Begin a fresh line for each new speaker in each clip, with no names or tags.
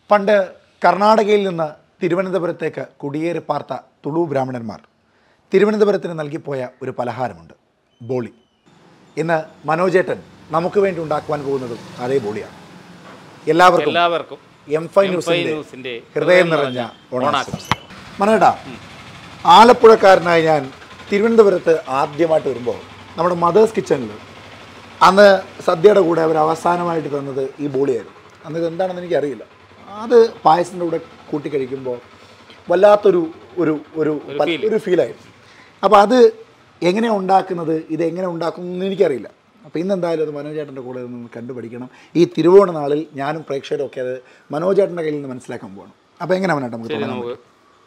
പണ്ട് കർണാടകയിൽ നിന്ന് തിരുവനന്തപുരത്തേക്ക് കുടിയേറി പാർത്ത തുളു ബ്രാഹ്മണന്മാർ തിരുവനന്തപുരത്തിന് നൽകിപ്പോയ ഒരു പലഹാരമുണ്ട് ബോളി ഇന്ന് മനോജേട്ടൻ നമുക്ക് വേണ്ടി ഉണ്ടാക്കുവാൻ പോകുന്നതും അതേ ബോളിയാണ് എല്ലാവർക്കും
എല്ലാവർക്കും
എം ഫൈവ്
എം ഫൈവ്
ന്യൂസിന്റെ
ന്യൂസിന്റെ
ഹൃദയം നിറഞ്ഞ ഓണാശംസകൾ മനോട്ടാ ആലപ്പുഴക്കാരനായ ഞാൻ തിരുവനന്തപുരത്ത് ആദ്യമായിട്ട് വരുമ്പോൾ നമ്മുടെ മദേഴ്സ് കിച്ചണിൽ അന്ന് സദ്യയുടെ കൂടെ അവർ അവസാനമായിട്ട് തന്നത് ഈ ബോളിയായിരുന്നു അന്ന് ഇത് എന്താണെന്ന് എനിക്കറിയില്ല അത് പായസത്തിൻ്റെ കൂടെ കൂട്ടി കഴിക്കുമ്പോൾ വല്ലാത്തൊരു ഒരു ഒരു പ- ഒരു ഫീലായിരുന്നു അപ്പോൾ അത് എങ്ങനെ ഉണ്ടാക്കുന്നത് ഇത് എങ്ങനെ ഉണ്ടാക്കുന്നു എന്ന് എനിക്കറിയില്ല അപ്പോൾ ഇന്ന് എന്തായാലും അത് മനോജേട്ടൻ്റെ കൂടെ നിന്ന് കണ്ടുപഠിക്കണം ഈ തിരുവോണ നാളിൽ ഞാനും പ്രേക്ഷകരും ഒക്കെ അത് മനോജേട്ടൻ്റെ കയ്യിൽ നിന്ന് മനസ്സിലാക്കാൻ പോകണം അപ്പോൾ എങ്ങനെ മനോട്ട് നമുക്ക്
ശരി
തുടങ്ങാം?
നമുക്ക്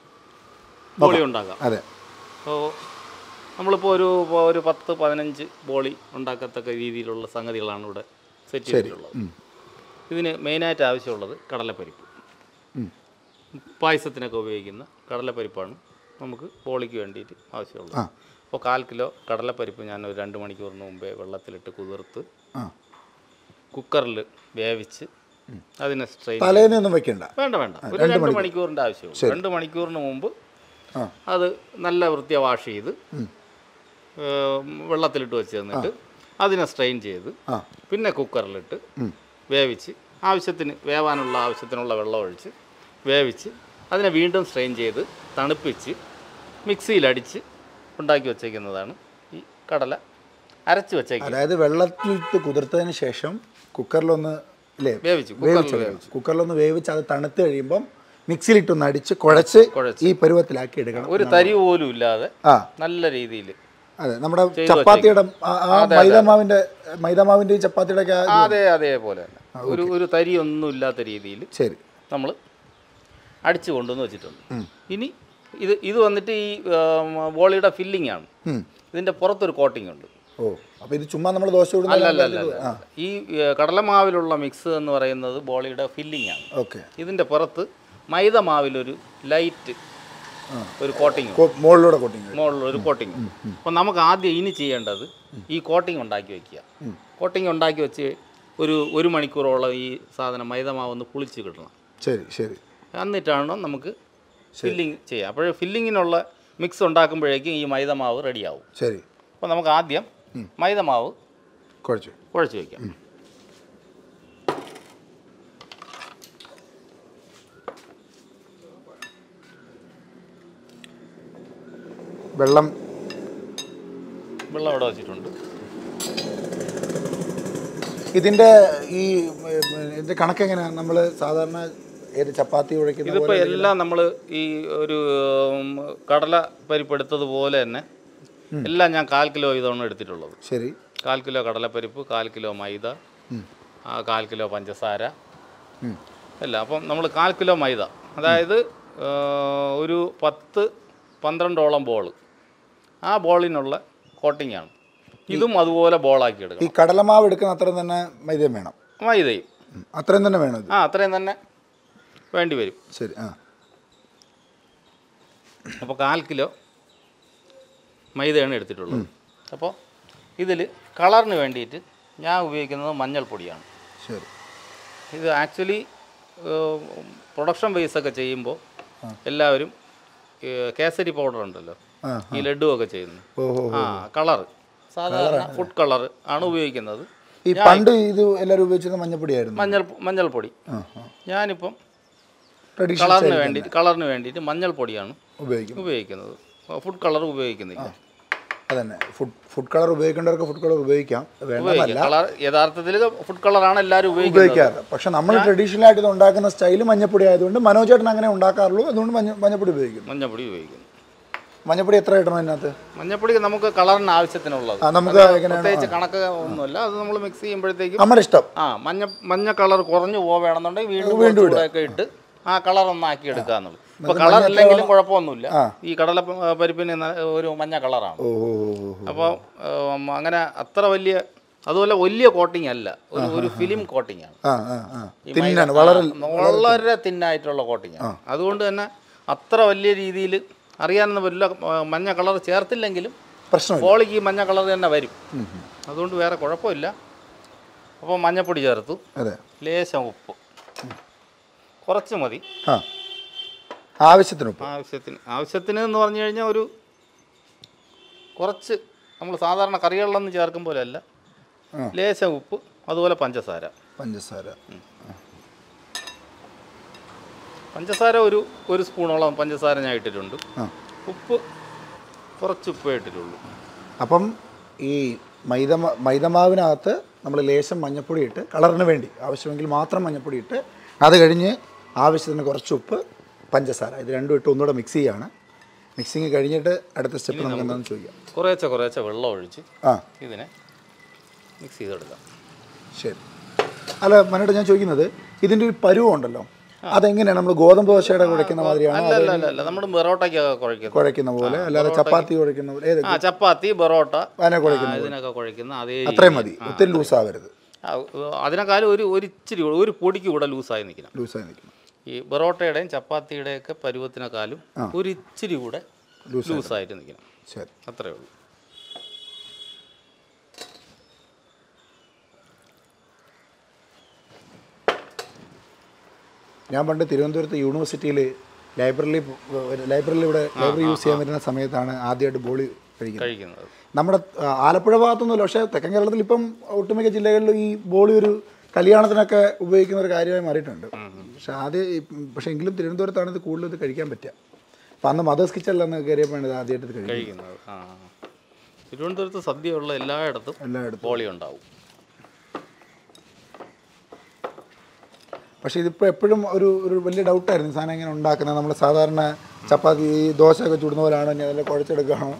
ബോളി ഉണ്ടാക്കാം
അതെ
അപ്പോൾ നമ്മളിപ്പോൾ ഒരു ഇപ്പോൾ ഒരു പത്ത് പതിനഞ്ച് ബോളി ഉണ്ടാക്കത്തക്ക രീതിയിലുള്ള സംഗതികളാണ് ഇവിടെ സെറ്റ് ചെയ്തിട്ടുള്ളത് ഇതിന് മെയിനായിട്ട് ആവശ്യമുള്ളത് കടലപ്പരിപ്പ്
ഉം.
പായസത്തിനൊക്കെ ഉപയോഗിക്കുന്ന കടലപ്പരിപ്പാണ് നമുക്ക് ബോളിക്ക് വേണ്ടിയിട്ട് ആവശ്യമുള്ളത്
ആ.
അപ്പോൾ കാൽ കിലോ കടലപ്പരിപ്പ് ഞാൻ ഒരു രണ്ട് മണിക്കൂറിന് മുമ്പേ വെള്ളത്തിലിട്ട് കുതിർത്ത്
ആ
കുക്കറിൽ വേവിച്ച് അതിനെ സ്ട്രെയിൻ
തലേന്നൊന്നും വെക്കണ്ട
വേണ്ട വേണ്ട ഒരു രണ്ട് മണിക്കൂറിൻ്റെ ആവശ്യമുള്ളൂ രണ്ട് മണിക്കൂറിന് മുമ്പ്
ആ
അത് നല്ല വൃത്തിയ വാഷ് ചെയ്ത് ഏം, വെള്ളത്തിലിട്ട് വെച്ച് തന്നിട്ട് അതിനെ സ്ട്രെയിൻ ചെയ്ത്
ആ
പിന്നെ കുക്കറിലിട്ട് വേവിച്ച് ആവശ്യത്തിന് വേവാനുള്ള ആവശ്യത്തിനുള്ള വെള്ളം ഒഴിച്ച് വേവിച്ച് അതിനെ വീണ്ടും സ്ട്രെയിൻ ചെയ്ത് തണുപ്പിച്ച് മിക്സിയിലടിച്ച് ഉണ്ടാക്കി വച്ചേക്കുന്നതാണ് ഈ കടല അരച്ച് വച്ചേക്കുന്നത്
അതായത് വെള്ളത്തിലിട്ട് കുതിർത്തതിന് ശേഷം കുക്കറിലൊന്ന് ഇല്ലേ
വേവിച്ചു
വേവിച്ച് വേവിച്ച് കുക്കറിലൊന്ന് വേവിച്ച് അത് തണുത്ത് കഴിയുമ്പം മിക്സിയിലിട്ടൊന്ന് അടിച്ച് കുഴച്ച്
കുഴച്ച്.
ഈ പരുവത്തിലാക്കി എടുക്കണം
ഒരു തരി പോലും ഇല്ലാതെ
ആ
നല്ല രീതിയിൽ
അതെ നമ്മുടെ ചപ്പാത്തിയുടെ ആ- ആ മൈദാമാവിന്റെ മൈദാമാവിന്റെ ഈ ചപ്പാത്തിയുടെ ഒക്കെ ആ-
അതേ അതേപോലെ തന്നെ ഒരു ഒരു തരി ഒന്നും ഇല്ലാത്ത രീതിയിൽ
ശരി
നമ്മൾ അടിച്ചു കൊണ്ടുവന്ന് വെച്ചിട്ടുണ്ട് ഇനി ഇത് ഇത് വന്നിട്ട് ഈ ബോളിയുടെ ഫില്ലിംഗ് ആണ്
ഉം.
ഇതിൻ്റെ പുറത്തൊരു കോട്ടിംഗ് ഉണ്ട്
ഓ അപ്പൊ ഇത് ചുമ്മാ നമ്മൾ ദോശ
അല്ല അല്ല അല്ല
ഇടുന്ന
അല്ല. ഈ ഏ, കടലമാവിലുള്ള മിക്സ് എന്ന് പറയുന്നത് ബോളിയുടെ ഫില്ലിംഗ് ആണ്
ഓക്കെ
ഇതിൻ്റെ പുറത്ത് മൈദ മാവിലൊരു ലൈറ്റ് ഒരു കോട്ടിംഗ്
മുകളിലൂടെ കൊട്ടിങ്
മുകളിൽ ഒരു കോട്ടിംഗ് അപ്പോൾ നമുക്ക് ആദ്യം ഇനി ചെയ്യേണ്ടത് ഈ കോട്ടിംഗ് ഉണ്ടാക്കി വെക്കുക കോട്ടിംഗ് ഉണ്ടാക്കി വെച്ച് ഒരു ഒരു മണിക്കൂറോളം ഈ സാധനം മൈദ മാവ് ഒന്ന് പുളിച്ച് കിട്ടണം
ശരി ശരി
എന്നിട്ടാണ് നമുക്ക് ഫില്ലിങ് ചെയ്യുക അപ്പോൾ ഫില്ലിങ്ങിനുള്ള മിക്സ് ഉണ്ടാക്കുമ്പോഴേക്കും ഈ മൈദ മാവ് റെഡിയാവും
ശരി
അപ്പോൾ നമുക്ക് ആദ്യം മൈദ മാവ്
കുഴച്ചു
കുഴച്ച് വയ്ക്കാം
വെള്ളം
വെള്ളം ഇവിടെ വെച്ചിട്ടുണ്ട്
ഇതിന്റെ ഈ ഉം, ഇതിന്റെ കണക്ക് എങ്ങനെയാണ് നമ്മൾ സാധാരണ ഏത് ചപ്പാത്തി ഉഴയ്ക്കുന്ന
ഇതിപ്പോൾ
പോലെ
എല്ലാം നമ്മൾ ഈ ഒരു ഉം, കടല പരിപ്പെടുത്തതുപോലെ തന്നെ എല്ലാം ഞാൻ കാൽ കിലോ ഇതാണ് എടുത്തിട്ടുള്ളത്
ശരി
കാൽ കിലോ കടലപ്പരിപ്പ് കാൽ കിലോ മൈദ ആ, കാൽ കിലോ പഞ്ചസാര
ഉം.
എല്ലാം അപ്പം നമ്മൾ കാൽ കിലോ മൈദ അതായത് ആ, ഒരു പത്ത് പന്ത്രണ്ടോളം ബോൾ ആ ബോളിനുള്ള കോട്ടിംഗ് ആണ് ഇതും അതുപോലെ ബോളാക്കി
ഈ
എടുക്കണം
കടലമാവ് എടുക്കുന്ന അത്രയും തന്നെ മൈദയും വേണം
മൈദയും
ഉം. അത്രയും തന്നെ വേണം ഇത്
ആ അത്രയും തന്നെ വേണ്ടി വരും
ശരി ആ
അപ്പോൾ കാൽ കിലോ മൈദയാണ് എടുത്തിട്ടുള്ളത് അപ്പോൾ ഇതിൽ കളറിന് വേണ്ടിയിട്ട് ഞാൻ ഉപയോഗിക്കുന്നത് മഞ്ഞൾപ്പൊടിയാണ്
ശരി
ഇത് ആക്ച്വലി പ്രൊഡക്ഷൻ ബേസ് ഒക്കെ ചെയ്യുമ്പോൾ എല്ലാവരും ഏ, കേസരി പൗഡർ ഉണ്ടല്ലോ
ആ
ഈ ലഡു ഒക്കെ ചെയ്യുന്നു
ഓഹോ
ആ കളർ സാധാരണ ഫുഡ് കളർ ആണ് ഉപയോഗിക്കുന്നത്
ഈ പണ്ട് ഇത് എല്ലാവരും ഉപയോഗിച്ചിരുന്ന മഞ്ഞപ്പൊടിയായിരുന്നു
മഞ്ഞൾ മഞ്ഞൾപ്പൊടി
ആ ആ
ഞാനിപ്പം
ട്രഡീഷണൽ
കളറിന് വേണ്ടിയിട്ട് കളറിന് വേണ്ടിയിട്ട് മഞ്ഞൾപ്പൊടിയാണ്
ഉപയോഗിക്കും
ഉപയോഗിക്കുന്നത് ഫുഡ് കളർ ഉപയോഗിക്കുന്നില്ല
അതന്നെ ഫുഡ് ഫുഡ് കളർ ഉപയോഗിക്കേണ്ടവർക്ക് ഫുഡ് കളർ ഉപയോഗിക്കാം വേണമെന്നല്ല
കളർ യഥാർത്ഥത്തിൽ ഫുഡ് കളറാണ് എല്ലാവരും ഉപയോഗിക്കുന്നത്
ഉപയോഗിക്കാറ് പക്ഷെ നമ്മൾ ട്രഡീഷണൽ ആയിട്ട് ഇത് ഉണ്ടാക്കുന്ന സ്റ്റൈൽ മഞ്ഞപ്പൊടി ആയതുകൊണ്ട് മനോജേട്ടൻ അങ്ങനെ ഉണ്ടാക്കാറുള്ളൂ അതുകൊണ്ട് മഞ്ഞ മഞ്ഞപ്പൊടി ഉപയോഗിക്കുന്നു
മഞ്ഞപ്പൊടി ഉപയോഗിക്കുന്നു
മഞ്ഞപ്പൊടി എത്ര ഇടണം അതിനകത്ത്
മഞ്ഞപ്പൊടി നമുക്ക് കളറിന് ആവശ്യത്തിനുള്ളത്
ആ നമുക്ക് എങ്ങനെയാണ്
പ്രത്യേകിച്ച് കണക്ക് ഒന്നുമല്ല അത് നമ്മൾ മിക്സ് ചെയ്യുമ്പോഴത്തേക്കും
നമ്മുടെ ഇഷ്ടം
ആ മഞ്ഞ മഞ്ഞ കളർ കുറഞ്ഞു പോവുകയാണെന്നുണ്ടെങ്കിൽ വീണ്ടും കുറച്ചുകൂടെ ഒക്കെ ഇട്ട് ആ കളർ ഒന്നാക്കി എടുക്കാന്നുള്ളത് ഇപ്പൊ കളർ ഇല്ലെങ്കിലും കുഴപ്പമൊന്നുമില്ല ഈ കടല പ- പരിപ്പിന് ന- ഒരു മഞ്ഞ കളറാണ്
ഓ ഓ ഓ, ഓ.
അപ്പോൾ അങ്ങനെ അത്ര വലിയ അതുപോലെ വലിയ കോട്ടിംഗ് അല്ല ഒരു ഒരു ഫിലിം കോട്ടിംഗ് ആണ്
ആ ആ ആ തിന്നാണ് വളരെ
ആ, വളരെ തിന്നായിട്ടുള്ള കോട്ടിംഗ് ആണ് അതുകൊണ്ട് തന്നെ അത്ര വലിയ രീതിയിൽ അറിയാവുന്ന വല്ല ആ, മഞ്ഞ കളർ ചേർത്തില്ലെങ്കിലും
പ്രശ്നമില്ല
ബോളിക്ക് ഈ മഞ്ഞ കളർ തന്നെ വരും അതുകൊണ്ട് വേറെ കുഴപ്പമില്ല അപ്പോൾ മഞ്ഞപ്പൊടി ചേർത്തു
അതെ
ലേശം ഉപ്പ് കുറച്ച് മതി
ആ ആവശ്യത്തിന് ഉപ്പ്
ആവശ്യത്തിന് ആവശ്യത്തിന് എന്ന് പറഞ്ഞു കഴിഞ്ഞാൽ ഒരു കുറച്ച് നമ്മൾ സാധാരണ കറികളിലൊന്നും ചേർക്കും പോലെ അല്ല
ആ.
ലേശം ഉപ്പ് അതുപോലെ പഞ്ചസാര
പഞ്ചസാര
പഞ്ചസാര ഒരു ഒരു സ്പൂണോളം പഞ്ചസാര ഞാൻ ഇട്ടിട്ടുണ്ട്
ആ
ഉപ്പ് കുറച്ച് ഉപ്പേ ഇട്ടിട്ടുള്ളൂ
അപ്പം ഈ മൈദ മൈദമാവിനകത്ത് നമ്മൾ ലേശം മഞ്ഞപ്പൊടി ഇട്ട് കളറിന് വേണ്ടി ആവശ്യമെങ്കിൽ മാത്രം മഞ്ഞപ്പൊടി ഇട്ട് അത് കഴിഞ്ഞ് ആവശ്യത്തിന് കുറച്ച് ഉപ്പ് പഞ്ചസാര ഇത് രണ്ടും ഇട്ട് ഒന്നുകൂടെ മിക്സ് ചെയ്യാണ് മിക്സിങ് കഴിഞ്ഞിട്ട് അടുത്ത സ്റ്റെപ്പ് നമുക്ക് എന്താണെന്ന് ചോദിക്കാം
കുറേശ്ശെ കുറേശ്ശെ വെള്ളം ഒഴിച്ച്
ആ
ഇതിനെ മിക്സ് ചെയ്തെടുക്കാം
ശരി അല്ല മനുട്ട് ഞാൻ ചോദിക്കുന്നത് ഇതിൻ്റെ ഒരു പരുവം ഉണ്ടല്ലോ അതെങ്ങനെയാണ് നമ്മൾ ഗോതമ്പ് ദോശയുടെ കുഴയ്ക്കുന്ന മാതിരിയാണോ
അല്ല അല്ല അല്ല അല്ല നമ്മൾ ബെറോട്ടയ്ക്കൊക്കെ കുഴക്കുന്നത്
കുഴയ്ക്കുന്ന പോലെ അല്ലാതെ ചപ്പാത്തി കുഴയ്ക്കുന്ന പോലെ ഏത്
ആ ചപ്പാത്തി ബെറോട്ട
അതിനെ കുഴയ്ക്കുന്ന
ആ, ഇതിനൊക്കെ കുഴക്കുന്ന അതേ
അത്രയും മതി ഒത്തിരി ലൂസാവരുത്
ആ, അതിനേക്കാളും ഒരു ഒരു ഇച്ചിരി കൂടെ ഒരു പൊടിക്ക് കൂടെ ലൂസായി നിൽക്കണം
ലൂസായി നിൽക്കണം
ഈ ബെറോട്ടയുടെയും ചപ്പാത്തിയുടെയൊക്കെ പരുവത്തിനേക്കാളും ഒരു ഇച്ചിരി കൂടെ ലൂസായിട്ട് നിൽക്കണം
ശരി
അത്രേ ഉള്ളൂ
ഞാൻ പണ്ട് തിരുവനന്തപുരത്ത് യൂണിവേഴ്സിറ്റിയിൽ ലൈബ്രറിയിൽ ലൈബ്രറിയിൽ ഇവിടെ ലൈബ്രറി യൂസ് ചെയ്യാൻ വരുന്ന സമയത്താണ് ആദ്യമായിട്ട് ബോളി കഴിക്കുന്നത്
കഴിക്കുന്നത്
നമ്മുടെ ആ, ആലപ്പുഴ ഭാഗത്തൊന്നുമില്ല പക്ഷേ തെക്കൻ കേരളത്തിൽ ഇപ്പം ഒട്ടുമിക്ക ജില്ലകളിലും ഈ ബോളി ഒരു കല്യാണത്തിനൊക്കെ ഉപയോഗിക്കുന്ന ഒരു കാര്യമായി മാറിയിട്ടുണ്ട് പക്ഷെ ആദ്യം ഈ- പക്ഷേ എങ്കിലും തിരുവനന്തപുരത്താണ് ഇത് കൂടുതൽ ഇത് കഴിക്കാൻ പറ്റുക അപ്പം അന്ന് മദേഴ്സ് കിച്ചണിലെന്ന് കയറിയപ്പോഴാണ് ഇത് ആദ്യമായിട്ട് ഇത് കഴിക്കുന്നത്
കഴിക്കുന്നത് ആ തിരുവനന്തപുരത്ത് സദ്യയുള്ള എല്ലായിടത്തും
എല്ലായിടത്തും
ബോളി ഉണ്ടാവും
പക്ഷേ ഇതിപ്പോൾ എപ്പോഴും ഒരു ഒരു വലിയ ഡൗട്ടായിരുന്നു സാധനം എങ്ങനെ ഉണ്ടാക്കുന്നത് നമ്മൾ സാധാരണ ചപ്പാത്തി ഈ ദോശയൊക്കെ ചുടുന്ന പോലെയാണോ ഇനി അതെല്ലാം കുഴച്ചെടുക്കുകയാണോ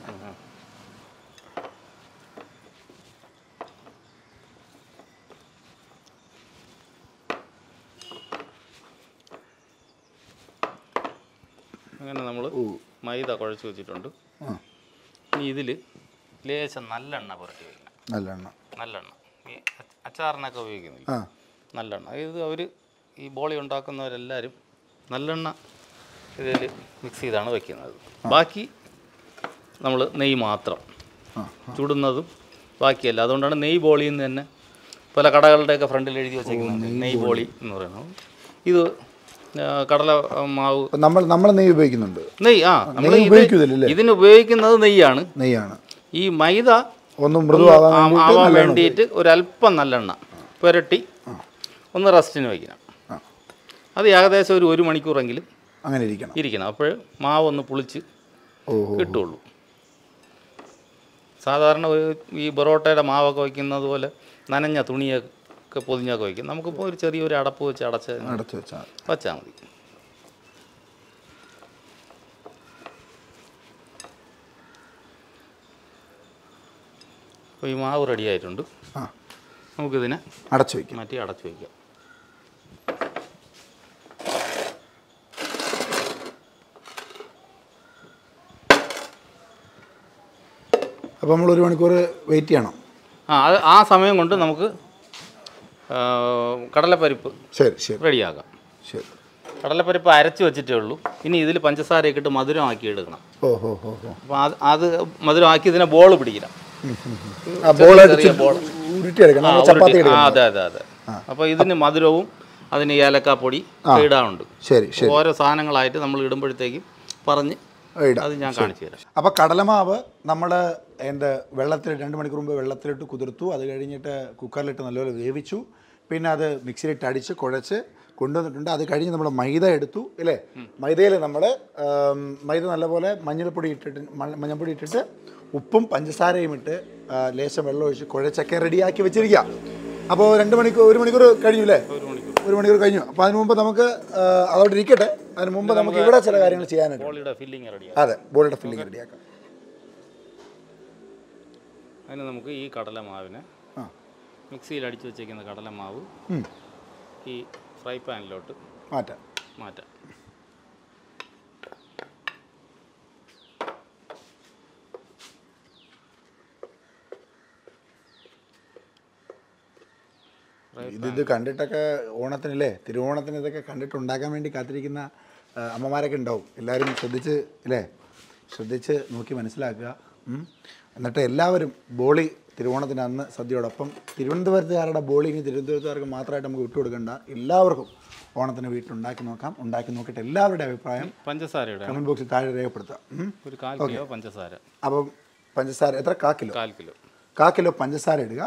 അങ്ങനെ നമ്മൾ മൈദ കുഴച്ച് വെച്ചിട്ടുണ്ട്
ആ
ഇനി ഇതിൽ ലേശം നല്ലെണ്ണ പുരട്ടി വയ്ക്കണം
നല്ലെണ്ണ
നല്ലെണ്ണ ഈ അച്ച- അച്ചാറിനൊക്കെ ഉപയോഗിക്കുന്നില്ല
ആ
നല്ലെണ്ണ ഇത് അവർ ഈ ബോളി ഉണ്ടാക്കുന്നവരെല്ലാവരും നല്ലെണ്ണ ഇതിൽ മിക്സ് ചെയ്താണ് വെക്കുന്നത് ബാക്കി നമ്മൾ നെയ്യ് മാത്രം
ആ
ചുടുന്നതും ബാക്കിയല്ല അതുകൊണ്ടാണ് നെയ്യ് ബോളി എന്ന് തന്നെ പല കടകളുടെയൊക്കെ ഫ്രണ്ടിൽ എഴുതി വെച്ചേക്കുന്നത് നെയ്യ് ബോളി എന്ന് പറയുന്നത് ഇത് ആ, കടല ആ, മാവ്
അപ്പം നമ്മൾ നമ്മൾ നെയ്യ് ഉപയോഗിക്കുന്നുണ്ട്
നെയ്യ് ആ നമ്മൾ
നെയ്യ് ഉപയോഗിക്കുന്നില്ലല്ലേ?
ഇതിന് ഉപയോഗിക്കുന്നത് നെയ്യാണ്
നെയ്യാണ്
ഈ മൈദ
ഒന്ന് മൃദുവാകാൻ
ആ-
വേണ്ടിയിട്ട്
ആവാൻ
നല്ലെണ്ണ
വേണ്ടിയിട്ട് ഒരല്പം നല്ലെണ്ണ പുരട്ടി ഒന്ന് റെസ്റ്റിന് വയ്ക്കണം
ആ.
അത് ഏകദേശം ഒരു ഒരു മണിക്കൂറെങ്കിലും
അങ്ങനെ ഇരിക്കണം
ഇരിക്കണം അപ്പോൾ മാവ് ഒന്ന് പുളിച്ച്
ഓഹോ
കിട്ടുള്ളൂ സാധാരണ ഒരു ഈ പൊറോട്ടയുടെ മാവൊക്കെ വയ്ക്കുന്നത് പോലെ നനഞ്ഞ തുണിയൊക്കെ പൊതിഞ്ഞൊക്കെ വയ്ക്കും നമുക്കിപ്പോൾ ഒരു ചെറിയൊരു അടപ്പ് വെച്ച് അടച്ച്
അടച്ചു വെച്ചാൽ
വച്ചാൽ മതി അപ്പോൾ ഈ മാവ് റെഡി ആയിട്ടുണ്ട്
ആ
നമുക്കിതിനെ
അടച്ചു വയ്ക്കും
മാറ്റി അടച്ചു വയ്ക്കാം
അപ്പോൾ നമ്മൾ ഒരു മണിക്കൂർ വെയിറ്റ് ചെയ്യണം
ആ അത് ആ സമയം കൊണ്ട് നമുക്ക് ആ, കടലപ്പരിപ്പ്
ശരി ശരി
റെഡിയാക്കാം
ശരി
കടലപ്പരിപ്പ് അരച്ച് വെച്ചിട്ടേ ഉള്ളൂ ഇനി ഇതിൽ പഞ്ചസാരയൊക്കെ ഇട്ട് മധുരമാക്കി എടുക്കണം
ഓ ഹോ ഹോ ഹോ
അപ്പോൾ അത് അത് മധുരമാക്കി ഇതിനെ ബോൾ പിടിക്കണം
ആ ബോളായിട്ട്
ചെറിയ
ചുരുട്ടി-
ബോൾ.
ഉരുട്ടി എടുക്കണം
ആ,
നമ്മൾ ചപ്പാത്തി
ഉരുട്ടി. ആ,
എടുക്കണം
അതെ അതെ അതെ അപ്പോൾ ഇതിന് മധുരവും അതിന് ഏലക്കാപ്പൊടി ഇടാനുണ്ട്
ശരി ശരി
ഓരോ സാധനങ്ങളായിട്ട് നമ്മൾ ഇടുമ്പോഴത്തേക്കും പറഞ്ഞ്
ഇടാം
അത് ഞാൻ കാണിച്ചു തരാം
അപ്പോൾ കടലമാവ് നമ്മൾ എന്ത് വെള്ളത്തിൽ രണ്ട് മണിക്കൂർ മുമ്പ് വെള്ളത്തിലിട്ട് കുതിർത്തു അത് കഴിഞ്ഞിട്ട് കുക്കറിലിട്ട് നല്ലപോലെ വേവിച്ചു പിന്നെ അത് മിക്സിയിലിട്ട് അടിച്ച് കുഴച്ച് കൊണ്ടുവന്നിട്ടുണ്ട് അത് കഴിഞ്ഞ് നമ്മൾ മൈദ എടുത്തു അല്ലേ മൈദയിൽ നമ്മൾ മൈദ നല്ലപോലെ മഞ്ഞൾപ്പൊടി ഇട്ടിട്ട് മ- മഞ്ഞൾപ്പൊടി ഇട്ടിട്ട് ഉപ്പും പഞ്ചസാരയും ഇട്ട് ആ, ലേശം വെള്ളം ഒഴിച്ച് കുഴച്ചൊക്കെ റെഡിയാക്കി വെച്ചിരിക്കുക അപ്പോൾ രണ്ട് മണിക്കൂർ ഒരു മണിക്കൂർ കഴിഞ്ഞു അല്ലേ ഒരു മണിക്കൂർ കഴിഞ്ഞു അപ്പോൾ അതിന് മുമ്പ് നമുക്ക് ആ, അതോടെ ഇരിക്കട്ടെ അതിന് മുമ്പ് നമുക്ക് ഇവിടെ ചില കാര്യങ്ങൾ ചെയ്യാനുണ്ട്
ബോളിയുടെ ഫില്ലിങ് റെഡിയാക്കാം
അതെ ബോളിയുടെ ഫില്ലിംഗ് റെഡിയാക്കാം
അതിന് നമുക്ക് ഈ കടലമാവിനെ
ആ
മിക്സിയിൽ അടിച്ചു വെച്ചേക്കുന്ന കടലമാവ്
ഉം.
ഈ ഫ്രൈ പാനിലോട്ട്
മാറ്റാം
മാറ്റാം
ഇത് ഇത് കണ്ടിട്ടൊക്കെ ഓണത്തിനല്ലേ തിരുവോണത്തിന് ഇതൊക്കെ കണ്ടിട്ട് ഉണ്ടാക്കാൻ വേണ്ടി കാത്തിരിക്കുന്ന ആ, അമ്മമാരൊക്കെ ഉണ്ടാവും എല്ലാവരും ശ്രദ്ധിച്ച് അല്ലേ ശ്രദ്ധിച്ച് നോക്കി മനസ്സിലാക്കുക ഉം. എന്നിട്ട് എല്ലാവരും ബോളി തിരുവോണത്തിന് അന്ന് സദ്യയോടൊപ്പം തിരുവനന്തപുരത്തുകാരുടെ ബോളി ഇനി തിരുവനന്തപുരത്തുകാർക്ക് മാത്രമായിട്ട് നമുക്ക് വിട്ടുകൊടുക്കണ്ട എല്ലാവർക്കും ഓണത്തിന് വീട്ടിലുണ്ടാക്കി നോക്കാം ഉണ്ടാക്കി നോക്കിയിട്ട് എല്ലാവരുടെ അഭിപ്രായം
പഞ്ചസാരയുടെ
കമൻറ്റ് ബോക്സിൽ താഴെ രേഖപ്പെടുത്താം ഉം.
ഒരു കാൽ കിലോ പഞ്ചസാര
അപ്പം പഞ്ചസാര എത്ര കാ കിലോ
കാൽ കിലോ
കാ കിലോ പഞ്ചസാര ഇടുക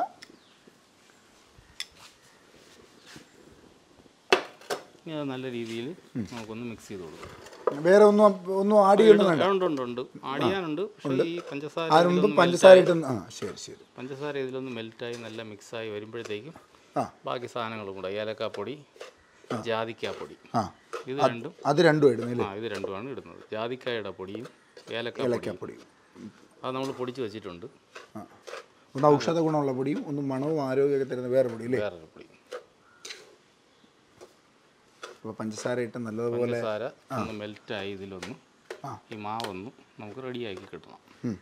ഇനി അത് നല്ല രീതിയിൽ നമുക്കൊന്ന് മിക്സ് ചെയ്ത് കൊടുക്കാം
വേറെ ഒന്നും ഒന്നും ആഡ് ചെയ്യണം വേണ്ട
ഉണ്ട് ഉണ്ട് ഉണ്ട് ആടിയാനുണ്ട് പക്ഷേ ഈ പഞ്ചസാര
അതിന് മുമ്പ്
ഇതിലൊന്ന്
പഞ്ചസാര ഇട്ടുന്ന ആ ശരി ശരി
പഞ്ചസാര ഇതിലൊന്ന് മെൽറ്റായി നല്ല മിക്സായി വരുമ്പോഴത്തേക്കും
ആ
ബാക്കി സാധനങ്ങളും കൂടെ ഏലക്കാപ്പൊടി ജാതിക്കാപ്പൊടി
ആ
ഇത് രണ്ടും
അത് രണ്ടും ഇടുന്നില്ലേ
ആ ഇത് രണ്ടുമാണ് ഇടുന്നത് ജാതിക്കായുടെ പൊടിയും ഏലക്കാപ്പൊടിയും
ഏലക്കാപ്പൊടി
അത് നമ്മൾ പൊടിച്ച് വെച്ചിട്ടുണ്ട്
ആ ഒന്ന് ഔഷധ ഗുണമുള്ള പൊടിയും ഒന്ന് മണവും ആരോഗ്യമൊക്കെ തരുന്ന വേറെ പൊടി അല്ലേ
വേറൊരു പൊടി
അപ്പോൾ പഞ്ചസാര ഇട്ട് നല്ലതുപോലെ
പഞ്ചസാര ഒന്ന് മെൽറ്റായി ഇതിലൊന്ന്
ആ.
ഈ മാവൊന്ന് നമുക്ക് റെഡിയാക്കി കിട്ടണം
ഉം.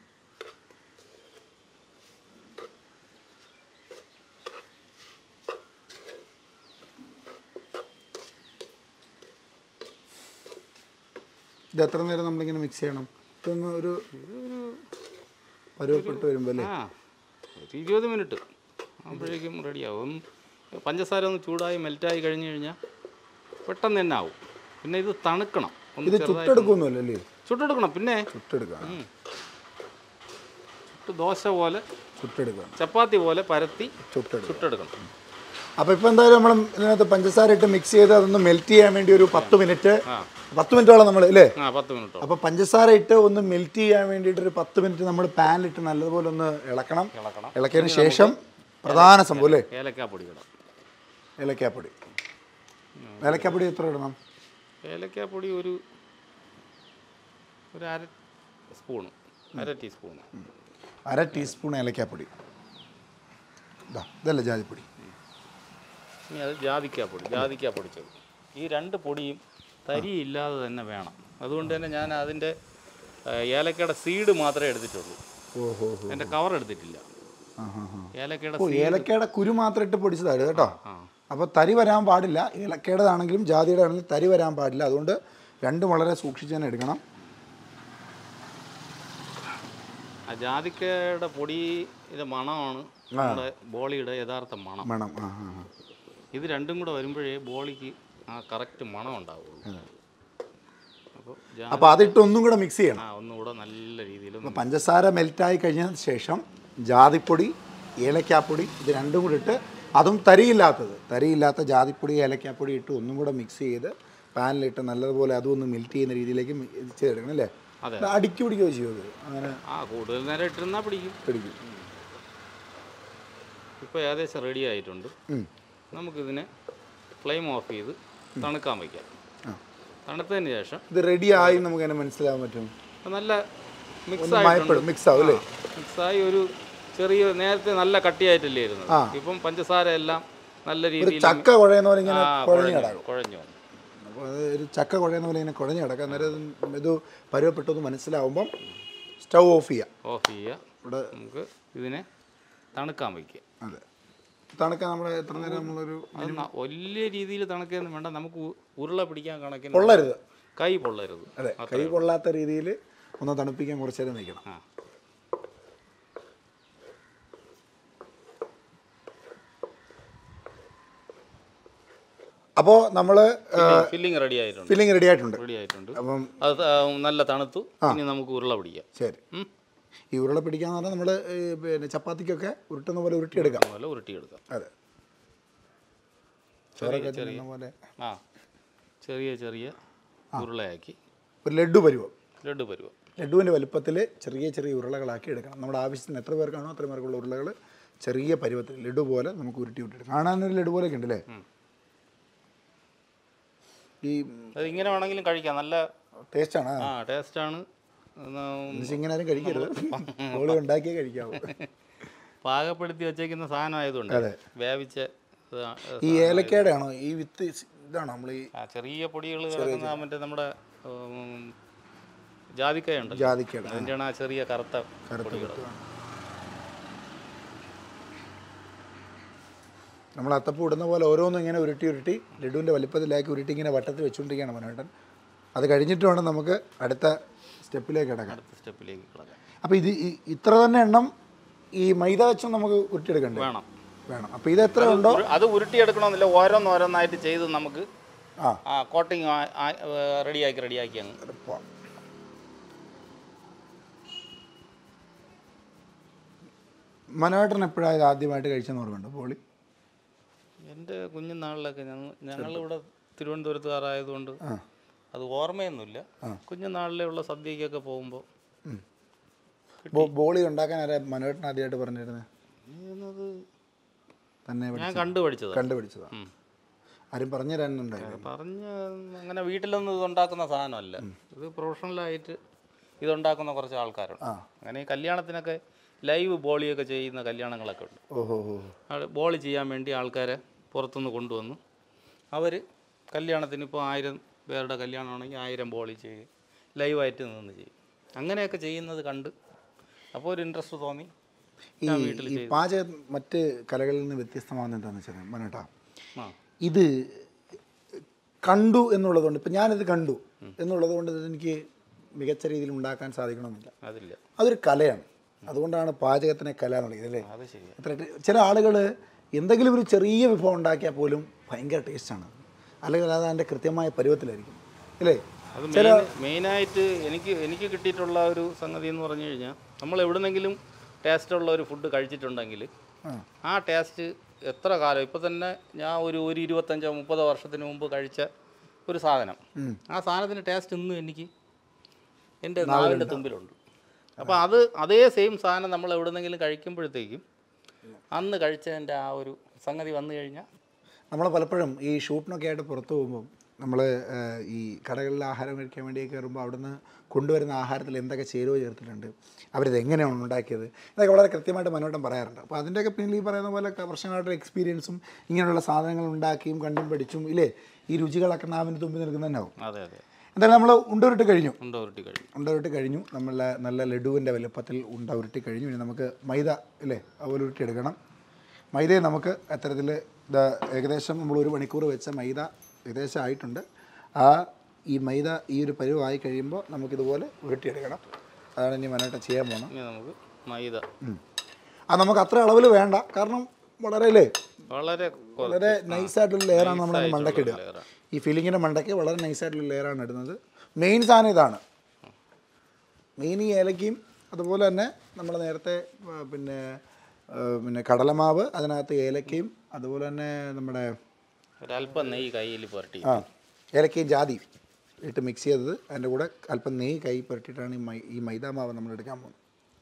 ഇത് എത്ര നേരം നമ്മളിങ്ങനെ മിക്സ് ചെയ്യണം ഇതൊന്ന് ഒരു പരുവപ്പെട്ട് വരുമ്പോൾ അല്ലേ
ആ ഒരു ഇരുപത് മിനിറ്റ് ആകുമ്പോഴേക്കും റെഡിയാവും പഞ്ചസാര ഒന്ന് ചൂടായി മെൽറ്റായി കഴിഞ്ഞ് കഴിഞ്ഞാൽ പെട്ടെന്ന് തന്നെ ആവും പിന്നെ ഇത് തണുക്കണം ഒന്ന്
ഇത്
ചെറുതായി
ചുട്ടെടുക്കൊന്നുമല്ലോ അല്ലേ
ചുട്ടെടുക്കണം പിന്നെ
ചുട്ടെടുക്കുക
ചുട്ട് ദോശ പോലെ
ചുട്ടെടുക്കുകയാണ്
ചപ്പാത്തി പോലെ പരത്തി
ചുട്ടെടുക്കുക
ചുട്ടെടുക്കണം
അപ്പോൾ ഇപ്പോൾ എന്തായാലും നമ്മൾ ഇതിനകത്ത് പഞ്ചസാര ഇട്ട് മിക്സ് ചെയ്ത് അതൊന്ന് മെൽറ്റ് ചെയ്യാൻ വേണ്ടി ഒരു പത്ത് മിനിറ്റ്
ആ
പത്ത് മിനിറ്റോളം നമ്മൾ അല്ലേ
ആ പത്ത് മിനിറ്റോ
അപ്പോൾ പഞ്ചസാര ഇട്ട് ഒന്ന് മെൽറ്റ് ചെയ്യാൻ വേണ്ടിയിട്ട് ഒരു പത്ത് മിനിറ്റ് നമ്മൾ പാനിലിട്ട് നല്ലതുപോലെ ഒന്ന് ഇളക്കണം
ഇളക്കണം
ഇളക്കിയതിന് ശേഷം പ്രധാന സംഭവം അല്ലേ
ഏലക്കാപ്പൊടി ഇടാം
ഏലക്കാപ്പൊടി ഏലക്കാപ്പൊടി എത്ര ഇടണം
ഏലക്കാപ്പൊടി ഒരു ഒരു അര സ്പൂണ് അര ടീസ്പൂണ്
അര ടീസ്പൂൺ ഏലക്കാപ്പൊടി ഇതാ ഇതല്ല ജാതിപ്പൊടി
ഇനി അത് ജാതിക്കാപ്പൊടി ജാതിക്ക പൊടിച്ചത് ഈ രണ്ട് പൊടിയും തരിയില്ലാതെ തന്നെ വേണം അതുകൊണ്ട് തന്നെ ഞാൻ അതിൻ്റെ ആ, ഏലക്കയുടെ സീഡ് മാത്രമേ എടുത്തിട്ടുള്ളൂ
ഓഹോ
എൻ്റെ കവർ എടുത്തിട്ടില്ല
ആ ഹാ ഹാ
ഏലക്കയുടെ
ഓ ഏലക്കയുടെ കുരു മാത്രം ഇട്ട് പൊടിച്ചതാണ് കേട്ടോ
ആ
അപ്പോൾ തരി വരാൻ പാടില്ല ഏലക്കയുടേതാണെങ്കിലും ജാതിയുടെ ആണെങ്കിലും തരി വരാൻ പാടില്ല അതുകൊണ്ട് രണ്ടും വളരെ സൂക്ഷിച്ച് തന്നെ എടുക്കണം
ആ ജാതിക്കയുടെ പൊടിയുടെ മണമാണ് നമ്മുടെ ബോളിയുടെ യഥാർത്ഥ മണം
വേണം ആ ആ ആ
ഇത് രണ്ടും കൂടെ വരുമ്പോഴേ ബോളിക്ക് ആ കറക്റ്റ് മണം ഉണ്ടാവുള്ളൂ അപ്പോൾ ജാ
അപ്പോൾ അതിട്ട് ഒന്നും കൂടെ മിക്സ് ചെയ്യണം
ആ ഒന്നുകൂടെ നല്ല രീതിയിൽ
അപ്പോൾ പഞ്ചസാര മെൽറ്റായി കഴിഞ്ഞതിന് ശേഷം ജാതിപ്പൊടി ഏലക്കാപ്പൊടി ഇത് രണ്ടും കൂടി ഇട്ട് അതും തരിയില്ലാത്തത് തരിയില്ലാത്ത ജാതിപ്പൊടി ഏലക്കാപ്പൊടി ഇട്ട് ഒന്നും കൂടെ മിക്സ് ചെയ്ത് പാനിലിട്ട് നല്ലതുപോലെ അതും ഒന്ന് മെൽറ്റ് ചെയ്യുന്ന രീതിയിലേക്ക് മി- ഇത് ചെയ്തെടുക്കണം അല്ലേ
അതെ.
ഇത് അടിക്കി പിടിക്കുകയോ ചെയ്യുമോ അത് അങ്ങനെ
ആ കൂടുതൽ നേരം ഇട്ടിരുന്നാൽ പിടിക്കും
പിടിക്കും
ഇപ്പോൾ ഏകദേശം റെഡി ആയിട്ടുണ്ട്
ഉം.
നമുക്കിതിനെ ഫ്ലെയിം ഓഫ് ചെയ്ത് തണുക്കാൻ വയ്ക്കാം
ആ.
തണുത്തതിന് ശേഷം
ഇത് റെഡി ആയി നമുക്ക് എങ്ങനെ മനസ്സിലാകാൻ പറ്റും
അത് നല്ല മിക്സ്
ഒന്ന്
ആയിട്ടുണ്ട്
മയപ്പെടും മിക്സ് ആവും അല്ലേ
മിക്സായി ഒരു ചെറിയ നേരത്തെ നല്ല കട്ടിയായിട്ടല്ലേ ഇരുന്നത്
ആ.
ഇപ്പം പഞ്ചസാര എല്ലാം നല്ല
ഒരു
രീതിയിൽ
ചക്ക കുഴയുന്ന പോലെ ഇങ്ങനെ
ആ,
കുഴഞ്ഞു
കുഴഞ്ഞു
കിടക്കും
കുഴഞ്ഞു വന്നു
അപ്പോൾ അത് ഒരു ചക്ക കുഴയുന്ന പോലെ ഇങ്ങനെ കുഴഞ്ഞു കിടക്കുക അന്നേരം ഇത് ഇത് പരുവപ്പെട്ടൊന്ന് മനസ്സിലാവുമ്പം സ്റ്റൗ ഓഫ് ചെയ്യുക
ഓഫ് ചെയ്യുക
ഇവിടെ
നമുക്ക് ഇതിനെ തണുക്കാൻ വയ്ക്കുക
അതെ തണുക്കാൻ നമ്മൾ എത്ര നേരം നമ്മളൊരു
അത് ന- വലിയ രീതിയിൽ തണുക്കൊന്നും വേണ്ട നമുക്ക് ഉ- ഉരുള പിടിക്കാൻ കണക്കിന്
പൊള്ളരുത്
കൈ പൊള്ളരുത്
അതെ കൈ കൊള്ളാത്ത രീതിയിൽ ഒന്ന് തണുപ്പിക്കാൻ കുറച്ച് നേരം നിൽക്കണം
ആ
അപ്പോൾ നമ്മൾ
ഫില്ലിങ് റെഡി ആയിട്ടുണ്ട്
ഫില്ലിംഗ് റെഡി ആയിട്ടുണ്ട്
റെഡി ആയിട്ടുണ്ട്
അപ്പം
അത് ത- നല്ല തണുത്തു ഇനി നമുക്ക് ഉരുള പിടിക്കാം
ശരി
ഉം.
ഈ ഉരുള പിടിക്കാന്ന് പറഞ്ഞാൽ നമ്മൾ പിന്നെ ചപ്പാത്തിക്കൊക്കെ ഉരുട്ടുന്ന പോലെ ഉരുട്ടിയെടുക്കാം
അതുപോലെ ഉരുട്ടിയെടുക്കാം
അതെ ചോറൊക്കെ തിന്നുന്ന പോലെ
ആ ചെറിയ ചെറിയ ഉരുളയാക്കി
ഒരു ലഡു പരുവം
ലഡു പരുവം
ലഡുവിൻ്റെ വലുപ്പത്തിൽ ചെറിയ ചെറിയ ഉരുളകളാക്കി എടുക്കണം നമ്മുടെ ആവശ്യത്തിന് എത്ര പേർക്കാണോ അത്ര പേർക്കുള്ള ഉരുളകൾ ചെറിയ പരുവത്തിൽ ലഡു പോലെ നമുക്ക് ഉരുട്ടി വിട്ടെടുക്കാം കാണാനൊരു ലഡു പോലെയൊക്കെ ഉണ്ടല്ലേ ഈ
അത് ഇങ്ങനെ വേണമെങ്കിലും കഴിക്കാം നല്ല
ടേസ്റ്റാണ്
ആ ടേസ്റ്റാണ്
എന്നുവെച്ചാൽ ഇങ്ങനെ ആരും കഴിക്കരുത് ഓളി ഉണ്ടാക്കിയേ കഴിക്കാവൂ
പാകപ്പെടുത്തി വെച്ചേക്കുന്ന സാധനം ആയതുകൊണ്ട് വേവിച്ച ഇതാ-
ഈ ഏലക്കയുടെ ആണോ ഈ വിത്ത് ഇതാണോ നമ്മൾ ഈ
ആ ചെറിയ പൊടികൾ കിടക്കുന്ന മറ്റേ നമ്മുടെ ഉം, ജാതിക്കായ ഉണ്ടല്ലോ
ജാതിക്കയുടെ
അതിൻ്റെയാണ് ആ ചെറിയ കറുത്ത
കറുത്ത
പൊടികൾ
വിത്ത് നമ്മൾ അത്തപ്പൂ ഇടുന്ന പോലെ ഓരോന്നും ഇങ്ങനെ ഉരുട്ടി ഉരുട്ടി ലഡുവിൻ്റെ വലിപ്പത്തിലാക്കി ഉരുട്ടി ഇങ്ങനെ വട്ടത്തിൽ വെച്ചുകൊണ്ടിരിക്കുകയാണ് മനോട്ടൻ അത് കഴിഞ്ഞിട്ട് വേണം നമുക്ക് അടുത്ത സ്റ്റെപ്പിലേക്ക് കിടക്കാൻ
അടുത്ത സ്റ്റെപ്പിലേക്ക് കിടക്കാം
അപ്പോൾ ഇത് ഈ- ഇത്ര തന്നെ എണ്ണം ഈ മൈദ വെച്ചും നമുക്ക് ഉരുട്ടിയെടുക്കണ്ടേ
വേണം
വേണം അപ്പോൾ ഇത് എത്ര ഉണ്ടോ
ഉരു- അത് ഉരുട്ടിയെടുക്കണമെന്നില്ല ഓരോന്നോരോന്നായിട്ട് ചെയ്ത് നമുക്ക്
ആ.
ആ കോട്ടിങ് റെഡിയാക്കി റെഡിയാക്കി അങ്ങ്
എളുപ്പമാണ് മനോഹരൻ എപ്പോഴാണ് ഇത് ആദ്യമായിട്ട് കഴിച്ചെന്ന് ഓർമ്മയുണ്ട് പോളി
എൻ്റെ കുഞ്ഞുനാളിലൊക്കെ ഞങ്ങൾ ഞങ്ങളിവിടെ തിരുവനന്തപുരത്തുകാരായതുകൊണ്ട്
ആ
അത് ഓർമ്മയൊന്നുമില്ല കുഞ്ഞുനാളിലെ ഉള്ള സദ്യക്കൊക്കെ പോകുമ്പോൾ
ഉം. ബോ- ബോളി ഉണ്ടാക്കാൻ ആരാ മനോഹരൻ ആദ്യമായിട്ട് പറഞ്ഞിരുന്നത്
എന്നത്
തന്നെ പഠി-
ഞാൻ കണ്ടുപഠിച്ചതാണ്
കണ്ടുപിടിച്ചതാണ്
ഉം.
ആരും പറഞ്ഞു തരാനുണ്ടായില്ല
പറഞ്ഞ അങ്ങനെ വീട്ടിലൊന്നും ഇത് ഉണ്ടാക്കുന്ന സാധനമല്ല ഇത് പ്രൊഫഷണലായിട്ട് ഇതുണ്ടാക്കുന്ന കുറച്ച് ആൾക്കാരുണ്ട്
ആ.
അങ്ങനെ ഈ കല്യാണത്തിനൊക്കെ ലൈവ് ബോളിയൊക്കെ ചെയ്യുന്ന കല്യാണങ്ങളൊക്കെ ഉണ്ട്
ഓഹോ ഓ
ആള് ബോളി ചെയ്യാൻ വേണ്ടി ആൾക്കാരെ പുറത്തുനിന്ന് കൊണ്ടുവന്ന് അവർ കല്യാണത്തിന് ഇപ്പോൾ ആയിരം പേരുടെ കല്യാണമാണെങ്കിൽ ആയിരം ബോളി ചെയ്യും ലൈവായിട്ട് നിന്ന് ചെയ്യും അങ്ങനെയൊക്കെ ചെയ്യുന്നത് കണ്ട് അപ്പോൾ ഒരു ഇൻട്രസ്റ്റ് തോന്നി
ഈ
ഞാൻ വീട്ടിൽ
ഈ
ചെയ്തു
പാചകം മറ്റ് കലകളിൽ നിന്ന് വ്യത്യസ്തമാകുന്ന എന്താണെന്ന് വെച്ചാൽ മനോട്ടാ
ആ
ഇത് കണ്ടു എന്നുള്ളതുകൊണ്ട് ഇപ്പം ഞാനിത് കണ്ടു എന്നുള്ളത് കൊണ്ട് ഇത് എനിക്ക് മികച്ച രീതിയിൽ ഉണ്ടാക്കാൻ സാധിക്കണമെന്നില്ല
അതില്ല
അതൊരു കലയാണ് അതുകൊണ്ടാണ് പാചകത്തിനെ കല എന്നുള്ളത് അല്ലേ
അത് ശരിയാണ്
എത്ര ടേ- ചില ആളുകൾ എന്തെങ്കിലും ഒരു ചെറിയ വിഭവം ഉണ്ടാക്കിയാൽ പോലും ഭയങ്കര ടേസ്റ്റാണ് അല്ലെങ്കിൽ അത് അതിൻ്റെ കൃത്യമായ പരുവത്തിലായിരിക്കും അല്ലേ
അത് മെയിൻ മെയിനായിട്ട് എനിക്ക് എനിക്ക് കിട്ടിയിട്ടുള്ള ഒരു സംഗതി എന്ന് പറഞ്ഞു കഴിഞ്ഞാൽ നമ്മൾ എവിടുന്നെങ്കിലും ടേസ്റ്റുള്ള ഒരു ഫുഡ് കഴിച്ചിട്ടുണ്ടെങ്കിൽ
ആ
ആ ടേസ്റ്റ് എത്ര കാലം ഇപ്പോൾ തന്നെ ഞാൻ ഒരു ഒരു ഇരുപത്തഞ്ചോ മുപ്പതോ വർഷത്തിന് മുമ്പ് കഴിച്ച ഒരു സാധനം
ഉം.
ആ സാധനത്തിൻ്റെ ടേസ്റ്റ് ഇന്നും എനിക്ക് എൻ്റെ നാവിൻ്റെ തുമ്പിലുണ്ട് അപ്പോൾ അത് അതേ സെയിം സാധനം നമ്മൾ എവിടുന്നെങ്കിലും കഴിക്കുമ്പോഴത്തേക്കും അന്ന് കഴിച്ചതിൻ്റെ ആ ഒരു സംഗതി വന്നു കഴിഞ്ഞാൽ
നമ്മൾ പലപ്പോഴും ഈ ഷൂട്ടിനൊക്കെ ആയിട്ട് പുറത്ത് പോകുമ്പോൾ നമ്മൾ ഈ കടകളിൽ ആഹാരം കഴിക്കാൻ വേണ്ടി കയറുമ്പോൾ അവിടുന്ന് കൊണ്ടുവരുന്ന ആഹാരത്തിൽ എന്തൊക്കെ ചേരുവ ചേർത്തിട്ടുണ്ട് അവരിത് എങ്ങനെയാണ് ഉണ്ടാക്കിയത് ഇതൊക്കെ വളരെ കൃത്യമായിട്ട് മനോട്ടം പറയാറുണ്ട് അപ്പോൾ അതിൻ്റെയൊക്കെ പിന്നിൽ ഈ പറയുന്ന പോലെ വർഷങ്ങളായിട്ടുള്ള എക്സ്പീരിയൻസും ഇങ്ങനെയുള്ള സാധനങ്ങൾ ഉണ്ടാക്കിയും കണ്ടും പഠിച്ചും ഇല്ലേ ഈ രുചികളൊക്കെ നാവിന് തുമ്പി നിൽക്കുന്നുണ്ടാവും
അതെ അതെ
എന്തായാലും നമ്മൾ ഉണ്ടുരുട്ടി കഴിഞ്ഞു
ഉണ്ട ഉരുട്ടി കഴിഞ്ഞു
ഉണ്ട ഉരുട്ടി കഴിഞ്ഞു നമ്മളെ നല്ല ലഡുവിൻ്റെ വലുപ്പത്തിൽ ഉണ്ട ഉരുട്ടി കഴിഞ്ഞു ഇനി നമുക്ക് മൈദ ഇല്ലേ അതുപോലെ ഉരുട്ടി എടുക്കണം മൈദയെ നമുക്ക് അത്തരത്തിൽ ഇതാ ഏകദേശം നമ്മൾ ഒരു മണിക്കൂർ വെച്ച മൈദ ഏകദേശം ആയിട്ടുണ്ട് ആ ഈ മൈദ ഈ ഒരു പരുവായി കഴിയുമ്പോൾ നമുക്കിതുപോലെ ഉരുട്ടിയെടുക്കണം അതാണ് ഇനി മനോട്ട് ചെയ്യാൻ പോകുന്നത്
ഇനി നമുക്ക് മൈദ
ഉം. അത് നമുക്ക് അത്ര അളവിൽ വേണ്ട കാരണം വളരെ അല്ലേ
വളരെ കുറ-
വളരെ നൈസായിട്ടുള്ള ലെയറാണ് നമ്മൾ
ആയിട്ടുള്ള
മണ്ടയ്ക്ക് ഇടുക
layer ആ.
ഈ ഫില്ലിങ്ങിൻ്റെ മണ്ടയ്ക്ക് വളരെ നൈസായിട്ടുള്ള ലെയറാണ് ഇടുന്നത് മെയിൻ സാധനം ഇതാണ് മെയിൻ ഈ ഏലക്കയും അതുപോലെ തന്നെ നമ്മൾ നേരത്തെ ആ, പിന്നെ ആ, പിന്നെ കടലമാവ് അതിനകത്ത് ഏലക്കയും അതുപോലെ തന്നെ നമ്മുടെ
ഒരല്പം നെയ്യ് കയ്യിൽ പുരട്ടി
ആ ഏലക്കയും ജാതി ഇട്ട് മിക്സ് ചെയ്തത് അതിൻ്റെ കൂടെ അല്പം നെയ്യ് കൈ പുരട്ടിയിട്ടാണ് ഈ മൈ ഈ മൈദാ മാവ് നമ്മൾ എടുക്കാൻ പോകുന്നത്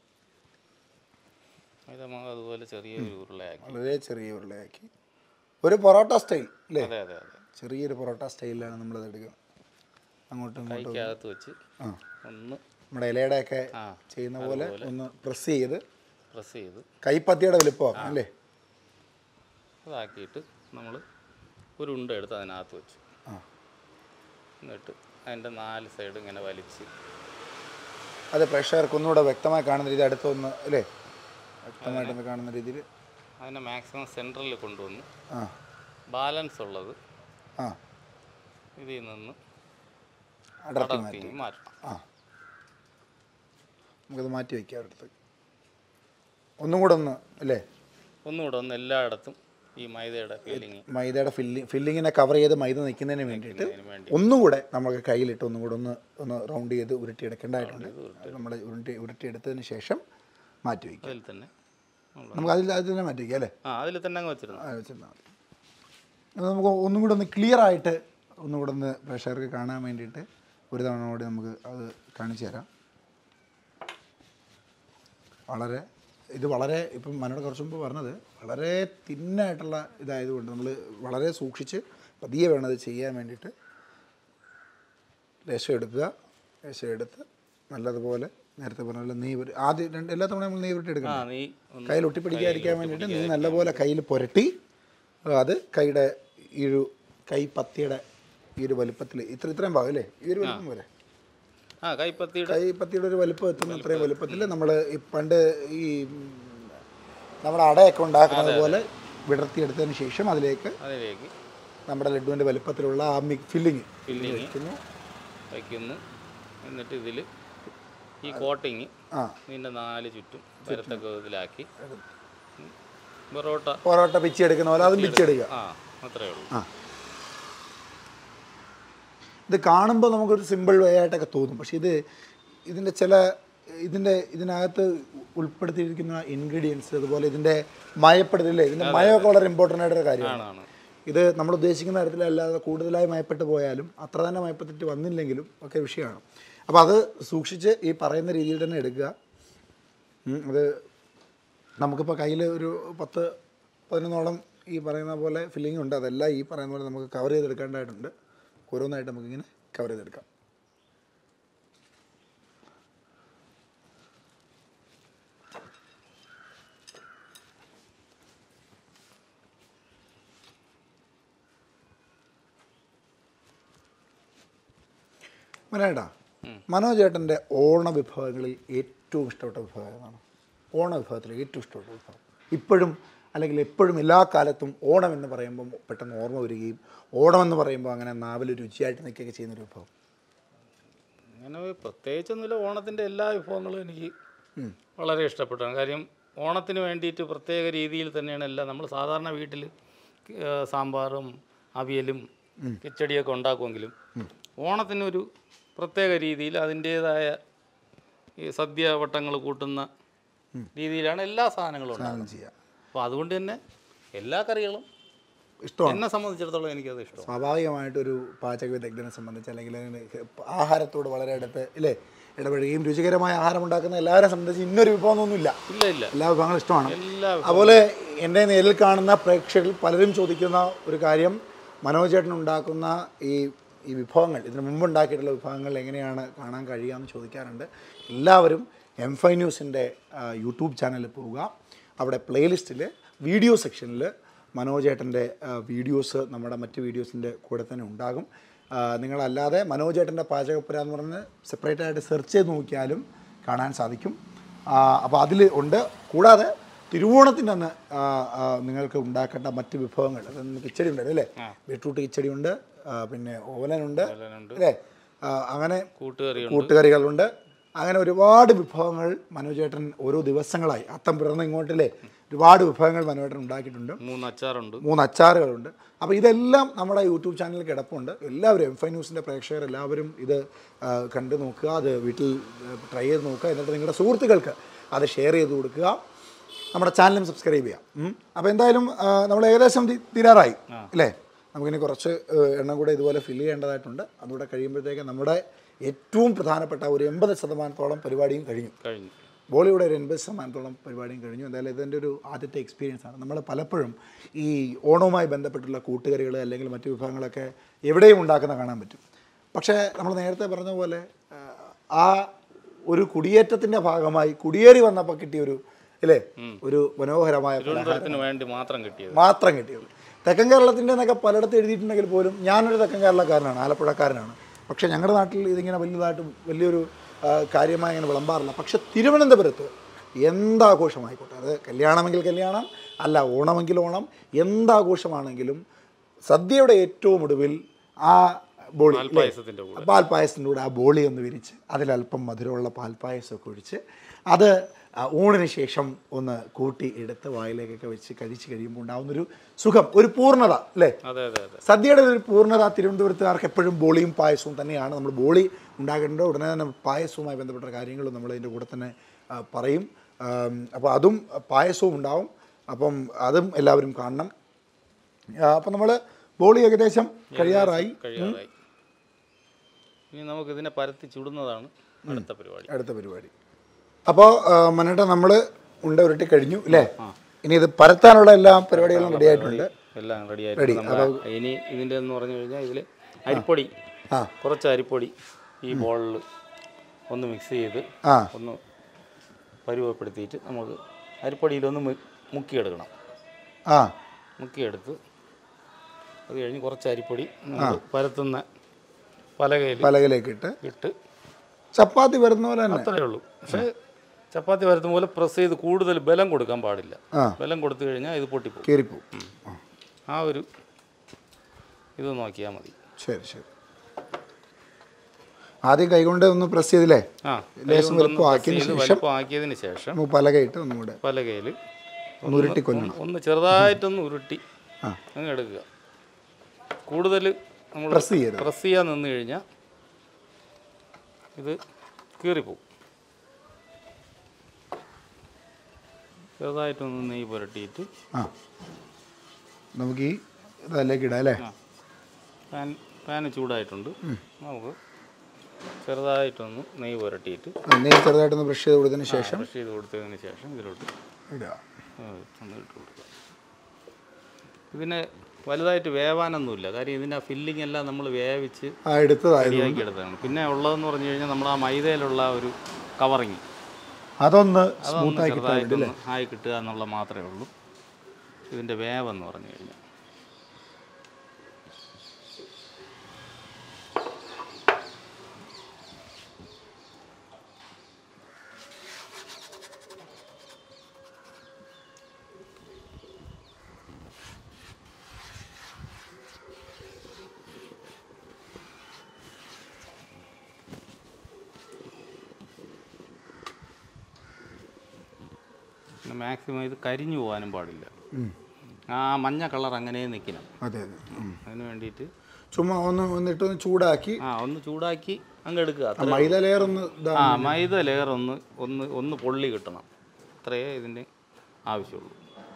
മൈദ മാവ് അതുപോലെ ചെറിയൊരു ഉരുളയാക്കി
വളരെ ചെറിയ ഉരുളയാക്കി ഒരു പൊറോട്ട സ്റ്റൈൽ അല്ലേ
അതെ അതെ അതെ
ചെറിയൊരു പൊറോട്ട സ്റ്റൈലിലാണ് നമ്മളത് എടുക്കുക അങ്ങോട്ടും ഇങ്ങോട്ടും
കൈക്കകത്ത് വെച്ച്
ആ
ഒന്ന്
നമ്മുടെ ഇലയുടെയൊക്കെ
ആ
ചെയ്യുന്ന പോലെ ഒന്ന് പ്രസ് ചെയ്ത്
പ്രസ് ചെയ്ത്
കൈപ്പത്തിയുടെ വലുപ്പമാക്കാം അല്ലേ
അതാക്കിയിട്ട് നമ്മൾ ഒരു ഉണ്ട എടുത്ത് അതിനകത്ത് വെച്ചു
ആ
എന്നിട്ട് അതിൻ്റെ നാല് സൈഡ് ഇങ്ങനെ വലിച്ച്
അത് പ്രേക്ഷകർക്ക് ഒന്നുകൂടെ വ്യക്തമായി കാണുന്ന രീതി അടുത്തൊന്ന് അല്ലേ വ്യക്തമായിട്ടൊന്ന് കാണുന്ന രീതിയിൽ
അതിനെ മാക്സിമം സെൻറ്ററിൽ കൊണ്ടുവന്ന്
ആ
ബാലൻസ് ഉള്ളത്
ആ
ഇതിൽ നിന്ന്
അടർത്തി മാറ്റി
അടർത്തി മാറ്റണം
ആ നമുക്കത് മാറ്റി വയ്ക്കാം അടുത്ത് ഒന്നും കൂടെ ഒന്ന് അല്ലേ
ഒന്നുകൂടെ ഒന്ന് എല്ലായിടത്തും ഈ മൈദയുടെ ഫീലിങ്
മൈദയുടെ ഫില്ലിങ് ഫില്ലിങ്ങിനെ കവർ ചെയ്ത് മൈദ നിൽക്കുന്നതിന് വേണ്ടിയിട്ട്
അതിന് വേണ്ടി
ഒന്നും കൂടെ നമുക്ക് കയ്യിലിട്ട് ഒന്നും കൂടെ ഒന്ന് ഒന്ന് റൗണ്ട് ചെയ്ത് ഉരുട്ടിയെടുക്കേണ്ടതായിട്ടുണ്ട് അത് നമ്മൾ ഉരുട്ടി ഉരുട്ടിയെടുത്തതിന് ശേഷം മാറ്റി വയ്ക്കാം
അതിൽ തന്നെ നമ്മള്
നമുക്ക് അതിൽ അതിൽ തന്നെ മാറ്റി വയ്ക്കാം അല്ലേ
ആ അതിൽ തന്നെ അങ്ങ് വെച്ചിരുന്നു
ആ, വെച്ചിരുന്നാൽ മതി അത് നമുക്ക് ഒന്നും കൂടെ ഒന്ന് ക്ലിയർ ആയിട്ട് ഒന്നും കൂടെ ഒന്ന് പ്രേക്ഷകർക്ക് കാണാൻ വേണ്ടിയിട്ട് ഒരു തവണ കൂടി നമുക്ക് അത് കാണിച്ചു തരാം വളരെ ഇത് വളരെ ഇപ്പം മനോട് കുറച്ച് മുമ്പ് പറഞ്ഞത് വളരെ തിന്നായിട്ടുള്ള ഇതായതുകൊണ്ട് നമ്മൾ വളരെ സൂക്ഷിച്ച് പതിയെ വേണം അത് ചെയ്യാൻ വേണ്ടിയിട്ട് ലേശം എടുക്കുക ലേശം എടുത്ത് നല്ലതുപോലെ നേരത്തെ പറഞ്ഞ പോലെ നെയ്യ് പുര- ആദ്യം രണ്ട് എല്ലാ തവണ നമ്മൾ നെയ്യ് പുരട്ടി
ആ
എടുക്കണം
നീ ഒന്ന്
കയ്യിൽ ഒട്ടിപ്പിടിക്കാതിരിക്കാൻ വേണ്ടിയിട്ട് നീ നല്ലപോലെ കയ്യിൽ പുരട്ടി അത് കൈയുടെ ഈ ഒരു കൈപ്പത്തിയുടെ ഈ ഒരു വലുപ്പത്തിൽ ഇത്ര ഇത്രയും ഭാഗം അല്ലേ ഈ ഒരു വലുപ്പം പോലെ
ആ കൈപ്പത്തിയുടെ
കൈപ്പത്തിയുടെ ഒരു വലുപ്പം എത്തുന്ന അത്രയും വലുപ്പത്തിൽ നമ്മൾ ഈ പണ്ട് ഈ ഉം, നമ്മുടെ അടയൊക്കെ ഉണ്ടാക്കുന്നത് പോലെ വിടർത്തിയെടുത്തതിന് ശേഷം അതിലേക്ക്
അതിലേക്ക്
നമ്മുടെ ലഡുവിൻ്റെ വലുപ്പത്തിലുള്ള ആ മി ഫില്ലിങ്
ഫില്ലിങ്
വയ്ക്കുന്നു
വയ്ക്കുന്നു എന്നിട്ട് ഇതിൽ ഈ കോട്ടിങ്
ആ
ഇതിൻ്റെ നാല് ചുറ്റും വരത്തക്ക ഇതിലാക്കി പൊറോട്ട
പൊറോട്ട പിച്ചി എടുക്കുന്ന പോലെ അതും പിച്ചെടുക്കുക
ആ അത്രേ ഉള്ളൂ
ആ ഇത് കാണുമ്പോൾ നമുക്കൊരു സിമ്പിൾ വേ ആയിട്ടൊക്കെ തോന്നും പക്ഷേ ഇത് ഇതിൻ്റെ ചില ഇതിൻ്റെ ഇതിനകത്ത് ഉൾപ്പെടുത്തിയിരിക്കുന്ന ഇൻഗ്രീഡിയൻസ് അതുപോലെ ഇതിൻ്റെ മയപ്പെടുത്തില്ലേ ഇതിൻ്റെ മയമൊക്കെ വളരെ ഇമ്പോർട്ടൻ്റ് ആയിട്ടൊരു കാര്യമാണ്
ആണ്
ഇത് നമ്മൾ ഉദ്ദേശിക്കുന്ന തരത്തിലല്ലാതെ കൂടുതലായി മയപ്പെട്ട് പോയാലും അത്ര തന്നെ മയപ്പെട്ടിട്ട് വന്നില്ലെങ്കിലും ഒക്കെ വിഷയമാണ് അപ്പോൾ അത് സൂക്ഷിച്ച് ഈ പറയുന്ന രീതിയിൽ തന്നെ എടുക്കുക ഉം, അത് നമുക്കിപ്പോൾ കയ്യിൽ ഒരു പത്ത് പതിനൊന്നോളം ഈ പറയുന്ന പോലെ ഫില്ലിംഗ് ഉണ്ട് അതെല്ലാം ഈ പറയുന്ന പോലെ നമുക്ക് കവർ ചെയ്തെടുക്കേണ്ടതായിട്ടുണ്ട് ഓരോന്നായിട്ട് നമുക്കിങ്ങനെ കവർ ചെയ്തെടുക്കാം മനേട്ടാ മനോജ് ചേട്ടൻ്റെ ഓണ വിഭവങ്ങളിൽ ഏറ്റവും ഇഷ്ടപ്പെട്ട വിഭവം ഏതാണ് ഓണ വിഭവത്തിൽ ഏറ്റവും ഇഷ്ടപ്പെട്ട വിഭവം ഇപ്പോഴും അല്ലെങ്കിൽ എപ്പോഴും എല്ലാ കാലത്തും ഓണം എന്ന് പറയുമ്പം പെട്ടെന്ന് ഓർമ്മ വരികയും ഓണം എന്ന് പറയുമ്പോൾ അങ്ങനെ നാവിൽ രുചിയായിട്ട് നിൽക്കുകയൊക്കെ ചെയ്യുന്നൊരു വിഭവം
അങ്ങനെ പ്രത്യേകിച്ചൊന്നുമില്ല ഓണത്തിൻ്റെ എല്ലാ വിഭവങ്ങളും എനിക്ക് വളരെ ഇഷ്ടപ്പെട്ടാണ് കാര്യം ഓണത്തിന് വേണ്ടിയിട്ട് പ്രത്യേക രീതിയിൽ തന്നെയാണ് എല്ലാം നമ്മൾ സാധാരണ വീട്ടിൽ സാമ്പാറും അവിയലും കിച്ചടിയൊക്കെ ഉണ്ടാക്കുമെങ്കിലും ഓണത്തിനൊരു പ്രത്യേക രീതിയിൽ അതിൻ്റേതായ ഈ സദ്യ വട്ടങ്ങൾ കൂട്ടുന്ന രീതിയിലാണ് എല്ലാ സാധനങ്ങളും ഉണ്ടാകുന്നത്
അങ്ങനെ ചെയ്യാം
അപ്പോൾ അതുകൊണ്ട് തന്നെ എല്ലാ കറികളും
ഇഷ്ടമാണ്
എന്നെ സംബന്ധിച്ചിടത്തോളം എനിക്കത് ഇഷ്ടമാണ്
സ്വാഭാവികമായിട്ടൊരു പാചക വിദഗ്ധനെ സംബന്ധിച്ച് അല്ലെങ്കിൽ അതിന് ആഹാരത്തോട് വളരെ അടുത്ത് ഇല്ലേ ഇടപെടുകയും രുചികരമായ ആഹാരം ഉണ്ടാക്കുന്ന എല്ലാവരെ സംബന്ധിച്ച് ഇന്നൊരു വിഭവം ഒന്നുമില്ല
ഇല്ല ഇല്ല
എല്ലാ വിഭവങ്ങളും ഇഷ്ടമാണ്
എല്ലാ
അതുപോലെ എൻ്റെ നേരിൽ കാണുന്ന പ്രേക്ഷകരിൽ പലരും ചോദിക്കുന്ന ഒരു കാര്യം മനോജ് ചേട്ടൻ ഉണ്ടാക്കുന്ന ഈ ഈ വിഭവങ്ങൾ ഇതിന് മുമ്പ് ഉണ്ടാക്കിയിട്ടുള്ള വിഭവങ്ങൾ എങ്ങനെയാണ് കാണാൻ കഴിയുകയെന്ന് ചോദിക്കാറുണ്ട് എല്ലാവരും എം ഫൈ ന്യൂസിൻ്റെ യൂട്യൂബ് ചാനലിൽ പോവുക അവിടെ പ്ലേലിസ്റ്റിൽ വീഡിയോ സെക്ഷനിൽ മനോജ് ചേട്ടൻ്റെ വീഡിയോസ് നമ്മുടെ മറ്റ് വീഡിയോസിൻ്റെ കൂടെ തന്നെ ഉണ്ടാകും ആ, നിങ്ങളല്ലാതെ മനോജ് ചേട്ടൻ്റെ പാചകപ്പുര എന്ന് പറഞ്ഞ് സെപ്പറേറ്റ് ആയിട്ട് സെർച്ച് ചെയ്ത് നോക്കിയാലും കാണാൻ സാധിക്കും അപ്പോൾ അതിൽ ഉണ്ട് കൂടാതെ തിരുവോണത്തിൻ്റെ അന്ന് ആ, ആ, നിങ്ങൾക്ക് ഉണ്ടാക്കേണ്ട മറ്റ് വിഭവങ്ങൾ അതൊന്ന് കിച്ചടി ഉണ്ടായിരുന്നു അല്ലേ ബീട്രൂട്ട് കിച്ചടി ഉണ്ട് ആ, പിന്നെ ഓലനുണ്ട് അല്ലേ ആ, അങ്ങനെ
കൂട്ടുകറിയുണ്ട്
കൂട്ടുകറികളുണ്ട് അങ്ങനെ ഒരുപാട് വിഭവങ്ങൾ മനോജേട്ടൻ ഓരോ ദിവസങ്ങളായി അത്തം പിറന്ന് ഇങ്ങോട്ടില്ലേ ഒരുപാട് വിഭവങ്ങൾ മനോജേട്ടൻ ഉണ്ടാക്കിയിട്ടുണ്ട്
മൂന്ന് അച്ചാറുണ്ട്
മൂന്ന് അച്ചാറുകളുണ്ട് അപ്പോൾ ഇതെല്ലാം നമ്മുടെ യൂട്യൂബ് ചാനലിൽ കിടപ്പുണ്ട് എല്ലാവരും എം ഫൈ ന്യൂസിൻ്റെ പ്രേക്ഷകർ എല്ലാവരും ഇത് ആ, കണ്ടു നോക്കുക അത് വീട്ടിൽ ട്രൈ ചെയ്ത് നോക്കുക എന്നിട്ട് നിങ്ങളുടെ സുഹൃത്തുക്കൾക്ക് അത് ഷെയർ ചെയ്ത് കൊടുക്കുക നമ്മുടെ ചാനലും സബ്സ്ക്രൈബ് ചെയ്യാം ഉം. അപ്പോൾ എന്തായാലും ആ, നമ്മൾ ഏകദേശം തി- തീരാറായി അല്ലേ നമുക്കിനി കുറച്ച് ആ, എണ്ണം കൂടെ ഇതുപോലെ ഫില്ല് ചെയ്യേണ്ടതായിട്ടുണ്ട് അതുകൂടെ കഴിയുമ്പോഴത്തേക്ക് നമ്മുടെ ഏറ്റവും പ്രധാനപ്പെട്ട ഒരു എൺപത് ശതമാനത്തോളം പരിപാടിയും കഴിഞ്ഞു
കഴിഞ്ഞു
ബോളിവുഡ് ഒരു എൺപത് ശതമാനത്തോളം പരിപാടിയും കഴിഞ്ഞു എന്തായാലും ഇതിൻ്റെ ഒരു ആദ്യത്തെ എക്സ്പീരിയൻസ് ആണ് നമ്മൾ പലപ്പോഴും ഈ ഓണവുമായി ബന്ധപ്പെട്ടുള്ള കൂട്ടുകറികൾ അല്ലെങ്കിൽ മറ്റു വിഭവങ്ങളൊക്കെ എവിടെയും ഉണ്ടാക്കുന്ന കാണാൻ പറ്റും പക്ഷേ നമ്മൾ നേരത്തെ പറഞ്ഞ പോലെ ആ, ആ ഒരു കുടിയേറ്റത്തിൻ്റെ ഭാഗമായി കുടിയേറി വന്നപ്പോൾ കിട്ടിയ ഒരു അല്ലേ ഒരു മനോഹരമായ പലഹാരം
തിരുവനന്തപുരത്തിന് വേണ്ടി മാത്രം കിട്ടിയത്
മാത്രം കിട്ടിയത് തെക്കൻ കേരളത്തിൻ്റെ എന്നൊക്കെ പലയിടത്ത് എഴുതിയിട്ടുണ്ടെങ്കിൽ പോലും ഞാനൊരു തെക്കൻ കേരളക്കാരനാണ് ആലപ്പുഴക്കാരനാണ് പക്ഷേ ഞങ്ങളുടെ നാട്ടിൽ ഇതിങ്ങനെ വലിയതായിട്ട് വലിയൊരു ആ, കാര്യമായി ഇങ്ങനെ വിളമ്പാറില്ല പക്ഷെ തിരുവനന്തപുരത്ത് എന്താഘോഷമായിക്കോട്ടെ അത് കല്യാണമെങ്കിൽ കല്യാണം അല്ല ഓണമെങ്കിൽ ഓണം എന്താഘോഷമാണെങ്കിലും സദ്യയുടെ ഏറ്റവും ഒടുവിൽ ആ ബോളി അല്ലേ?
പായസത്തിൻ്റെ കൂടെ
പാൽപ്പായസത്തിൻ്റെ കൂടെ ആ ബോളി ഒന്ന് വിരിച്ച് അതിലല്പം മധുരമുള്ള പാൽപ്പായസമൊക്കെ ഒഴിച്ച് അത് ആ ഊണിന് ശേഷം ഒന്ന് കൂട്ടി എടുത്ത് വായിലേക്കൊക്കെ വെച്ച് കഴിച്ച് കഴിയുമ്പോൾ ഉണ്ടാകുന്നൊരു സുഖം ഒരു പൂർണ്ണത അല്ലേ
അതെ അതെ അതെ
സദ്യയുടെ ഒരു പൂർണ്ണത തിരുവനന്തപുരത്തുകാർക്ക് എപ്പോഴും ബോളിയും പായസവും തന്നെയാണ് നമ്മൾ ബോളി ഉണ്ടാക്കേണ്ട ഉടനെ തന്നെ പായസവുമായി ബന്ധപ്പെട്ട കാര്യങ്ങളും നമ്മൾ ഇതിൻ്റെ കൂടെ തന്നെ ആ, പറയും അപ്പോൾ അതും പായസവും ഉണ്ടാവും അപ്പം അതും എല്ലാവരും കാണണം അപ്പം നമ്മൾ ബോളി ഏകദേശം കഴിയാറായി
കഴിയാറായി ഇനി നമുക്ക് ഇതിനെ പരത്തി ചുടുന്നതാണ് അടുത്ത പരിപാടി
അടുത്ത പരിപാടി അപ്പോൾ മനേട്ട നമ്മൾ ഉണ്ട ഉരുട്ടി കഴിഞ്ഞു അല്ലേ ഇനി ഇത് പരത്താനുള്ള എല്ലാ പരിപാടികളും റെഡി ആയിട്ടുണ്ട്
എല്ലാം റെഡി ആയിട്ട് നമ്മൾ ഇനി ഇതിൻ്റെ എന്ന് പറഞ്ഞു കഴിഞ്ഞാൽ ഇതിൽ അരിപ്പൊടി
ആ.
കുറച്ച് അരിപ്പൊടി ഈ ബോളിൽ ഒന്ന് മിക്സ് ചെയ്ത്
ആ
ഒന്ന് പരുവപ്പെടുത്തിയിട്ട് നമുക്ക് അരിപ്പൊടിയിലൊന്ന് മു- മുക്കിയെടുക്കണം
ആ
മുക്കിയെടുത്ത് അത് കഴിഞ്ഞ് കുറച്ച് അരിപ്പൊടി നമ്മൾ പരത്തുന്ന പലകയിൽ
പലകയിലേക്ക് ഇട്ട്
ഇട്ട്
ചപ്പാത്തി വരുന്ന പോലെ തന്നെ
അത്രയേ ഉള്ളൂ പക്ഷേ ചപ്പാത്തി പരത്തും പോലെ പ്രസ് ചെയ്ത് കൂടുതൽ ബലം കൊടുക്കാൻ പാടില്ല
ആ.
ബലം കൊടുത്തു കഴിഞ്ഞാൽ ഇത് പൊട്ടിപ്പോകും
കീറിപ്പോവും ആ,
ആ ഒരു ഇത് നോക്കിയാൽ മതി
ശരി ശരി ആദ്യം കൈകൊണ്ട് ഒന്ന് പ്രസ് ചെയ്തില്ലേ
ആ
ലേശം
കൈകൊണ്ടൊന്ന്
വലുപ്പം
press
ആക്കിയതിന്
ചെയ്ത്
ശേഷം
വലുപ്പമാക്കിയതിന് ശേഷം
നമുക്ക് പലകയിട്ട് ഒന്നും കൂടെ
പലകയിൽ
ഒന്ന് ഉരുട്ടി കൊല്ലണം
ഒന്ന് ചെറുതായിട്ടൊന്ന് ഉരുട്ടി
ആ.
അങ്ങ് എടുക്കുക കൂടുതൽ നമ്മൾ
പ്രസ് ചെയ്യരുത്
പ്രസ് ചെയ്യാൻ നിന്ന് കഴിഞ്ഞാൽ ഇത് കീറിപ്പോവും ചെറുതായിട്ടൊന്ന് നെയ്യ് പുരട്ടിയിട്ട്
ആ നമുക്ക് ഈ ഇതിലേക്ക് ഇടാം അല്ലേ
ആ പാൻ പാന് ചൂടായിട്ടുണ്ട് നമുക്ക് ചെറുതായിട്ടൊന്ന് നെയ്യ് പുരട്ടിയിട്ട്
നെയ്യ് ചെറുതായിട്ടൊന്ന് ബ്രഷ് ചെയ്ത് കൊടുത്തതിന് ശേഷം
ബ്രഷ് ചെയ്ത് കൊടുത്തതിന് ശേഷം ഇതിലോട്ട്
ഇടുക
ആ, ഒന്ന് ഇട്ട് കൊടുക്കുക ഇതിന് വലുതായിട്ട് വേവാനൊന്നുമില്ല കാര്യം ഇതിൻ്റെ ഫില്ലിംഗ് എല്ലാം നമ്മൾ വേവിച്ച്
ആ എടുത്തതായത്
റെഡിയാക്കി എടുത്തതാണ് പിന്നെ ഉള്ളതെന്ന് പറഞ്ഞു കഴിഞ്ഞാൽ നമ്മൾ ആ മൈദയിലുള്ള ആ ഒരു കവറിങ്
അതൊന്ന്
അതൊന്ന്
സ്മൂത്തായി കിട്ടാൻ വേണ്ടി അല്ലേ
ചെറുതായിട്ടൊന്ന് ആയി കിട്ടുക എന്നുള്ള മാത്രമേ ഉള്ളൂ ഇതിൻ്റെ വേവെന്ന് പറഞ്ഞു കഴിഞ്ഞാൽ പിന്നെ മാക്സിമം ഇത് കരിഞ്ഞു പോകാനും പാടില്ല
ഉം.
ആ മഞ്ഞ കളർ അങ്ങനെ നിൽക്കണം
അതെ അതെ ഉം.
അതിന് വേണ്ടിയിട്ട്
ചുമ്മാ ഒന്ന് ഒന്നിട്ടൊന്ന് ചൂടാക്കി
ആ ഒന്ന് ചൂടാക്കി അങ്ങ് എടുക്കുക
ആ
അത്രേ
മൈദ ലെയർ ഒന്ന് ഇതാ
ആ മൈദ ലെയർ ഒന്ന് ഒന്ന് ഒന്ന് പൊള്ളി കിട്ടണം അത്രയേ ഇതിൻ്റെ ആവശ്യമുള്ളൂ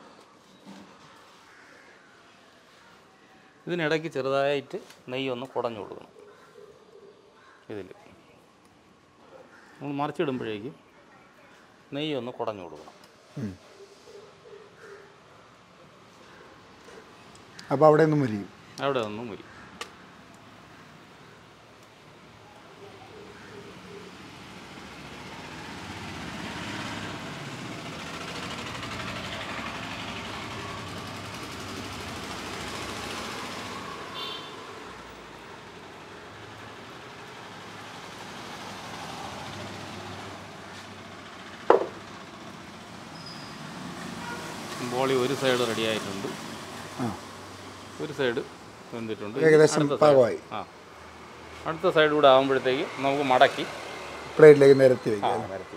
ഇതിനിടയ്ക്ക് ചെറുതായിട്ട് നെയ്യ് ഒന്ന് കുടഞ്ഞു കൊടുക്കണം ഇതിൽ നമ്മൾ മറിച്ചിടുമ്പോഴേക്കും നെയ്യ് ഒന്ന് കുടഞ്ഞു കൊടുക്കണം
ഉം. അപ്പോൾ അവിടെ നിന്ന് മുരിയും
അവിടെ ഒന്ന് മുരി ബോളി ഒരു സൈഡ് റെഡി ആയിട്ടുണ്ട്
ആ
ഒരു സൈഡ് വെന്തിട്ടുണ്ട്
ഏകദേശം
അടുത്ത side.
പാകമായി
ആ അടുത്ത സൈഡ് കൂടെ ആകുമ്പോഴത്തേക്ക് നമുക്ക് മടക്കി
പ്ലേറ്റിലേക്ക് നിരത്തി
ആ
വയ്ക്കാം
നിരത്തി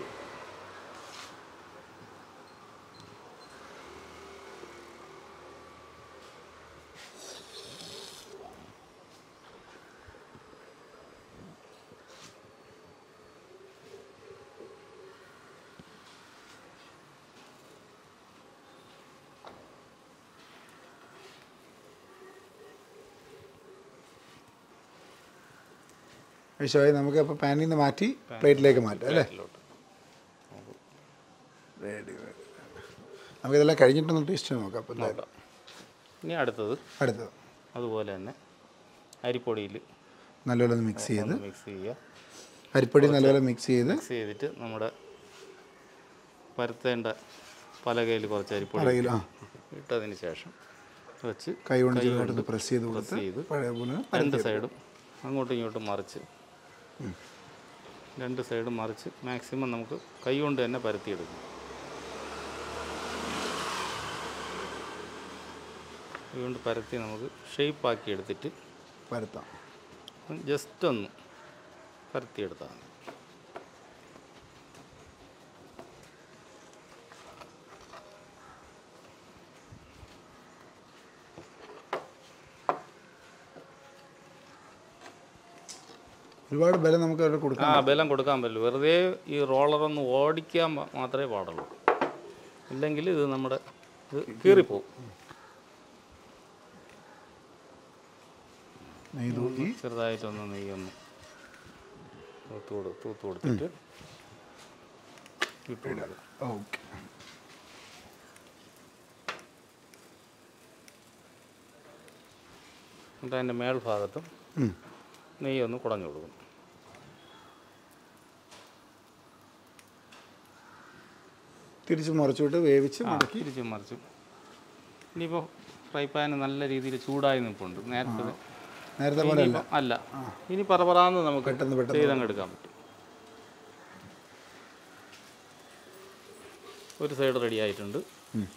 വിഷയമായി നമുക്ക് അപ്പോൾ പാനിൽ നിന്ന് മാറ്റി പ്ലേറ്റിലേക്ക് മാറ്റാം അല്ലേ
ഇതിലോട്ട്.
റെഡി നമുക്കിതെല്ലാം കഴിഞ്ഞിട്ടൊന്ന് ടേസ്റ്റ് നോക്കാം അപ്പോൾ എന്തായാലും
നോക്കാം ഇനി അടുത്തത്
അടുത്തത്
അതുപോലെ തന്നെ അരിപ്പൊടിയിൽ
നല്ലപോലെ ഒന്ന് മിക്സ് ചെയ്ത്
ഒന്ന് മിക്സ് ചെയ്യുക
അരിപ്പൊടി നല്ലപോലെ മിക്സ് ചെയ്ത്
മിക്സ് ചെയ്തിട്ട് നമ്മുടെ പരത്തേണ്ട പലകയിൽ കുറച്ച് അരിപ്പൊടി
അരകിലോ ആ
ഇട്ടതിന് ശേഷം വെച്ച്
കൈ കൊണ്ട് ചെറുതായിട്ടൊന്ന് പ്രസ് ചെയ്ത് കൊടുത്ത്
പ്രസ് ചെയ്ത്
പഴയ പോലെ
രണ്ട് സൈഡും അങ്ങോട്ടും ഇങ്ങോട്ടും മറിച്ച് രണ്ട് സൈഡും മറിച്ച് മാക്സിമം നമുക്ക് കൈ കൊണ്ട് തന്നെ പരത്തിയെടുക്കും കൈ കൊണ്ട് പരത്തി നമുക്ക് ഷേപ്പാക്കി എടുത്തിട്ട്
പരത്താം
ജസ്റ്റ് ഒന്ന് പരത്തിയെടുത്താൽ മതി
ഒരുപാട് ബലം നമുക്ക് അവിടെ കൊടുക്കാം
ആ ബലം കൊടുക്കാൻ പറ്റില്ല വെറുതെ ഈ റോളറൊന്ന് ഓടിക്കാൻ മ- മാത്രമേ പാടുള്ളൂ ഇല്ലെങ്കിൽ ഇത് നമ്മുടെ ഇത് കീറിപ്പോവും
നെയ്യ് തൂക്കി
ചെറുതായിട്ടൊന്ന് നെയ്യൊന്ന് തൂത്ത് കൊടു തൂത്ത് കൊടുത്തിട്ട് ഇട്ട് കൊടുക്കുക
ഓക്കെ
എന്നിട്ട് അതിൻ്റെ മേൽഭാഗത്തും നെയ്യൊന്ന് കുടഞ്ഞു കൊടുക്കും
തിരിച്ച് മറിച്ചിട്ട് വേവിച്ച്
ആ
മടക്കി
തിരിച്ചും മറിച്ചും ഇനിയിപ്പോൾ ഫ്രൈ പാൻ നല്ല രീതിയിൽ ചൂടായി നിൽപ്പുണ്ട് നേരത്തെ
നേരത്തെ പോലെ അല്ല
ഇനിയിപ്പം അല്ല ഇനി പറപറാന്ന് നമുക്ക്
പെട്ടെന്ന് പെട്ടെന്ന്
ചെയ്തങ്ങ് എടുക്കാൻ പറ്റും ഒരു സൈഡ് റെഡി ആയിട്ടുണ്ട്
ഉം.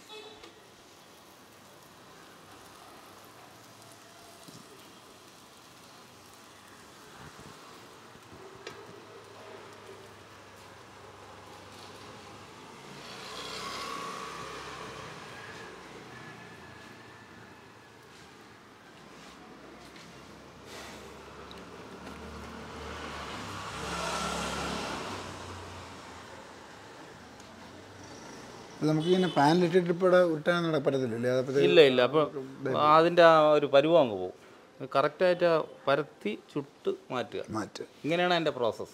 അത് നമുക്കിങ്ങനെ പാനിലിട്ടിട്ട് ഇപ്പോൾ ഇവിടെ വിട്ടാൻ നട പറ്റത്തില്ലല്ലേ അതപ്പോൾ
ഇല്ല ഇല്ല അപ്പോൾ അതിൻ്റെ ആ ഒരു പരുവം അങ്ങ് പോകും കറക്റ്റായിട്ട് പരത്തി ചുട്ട് മാറ്റുക
മാറ്റ്
ഇങ്ങനെയാണ് അതിൻ്റെ പ്രോസസ്സ്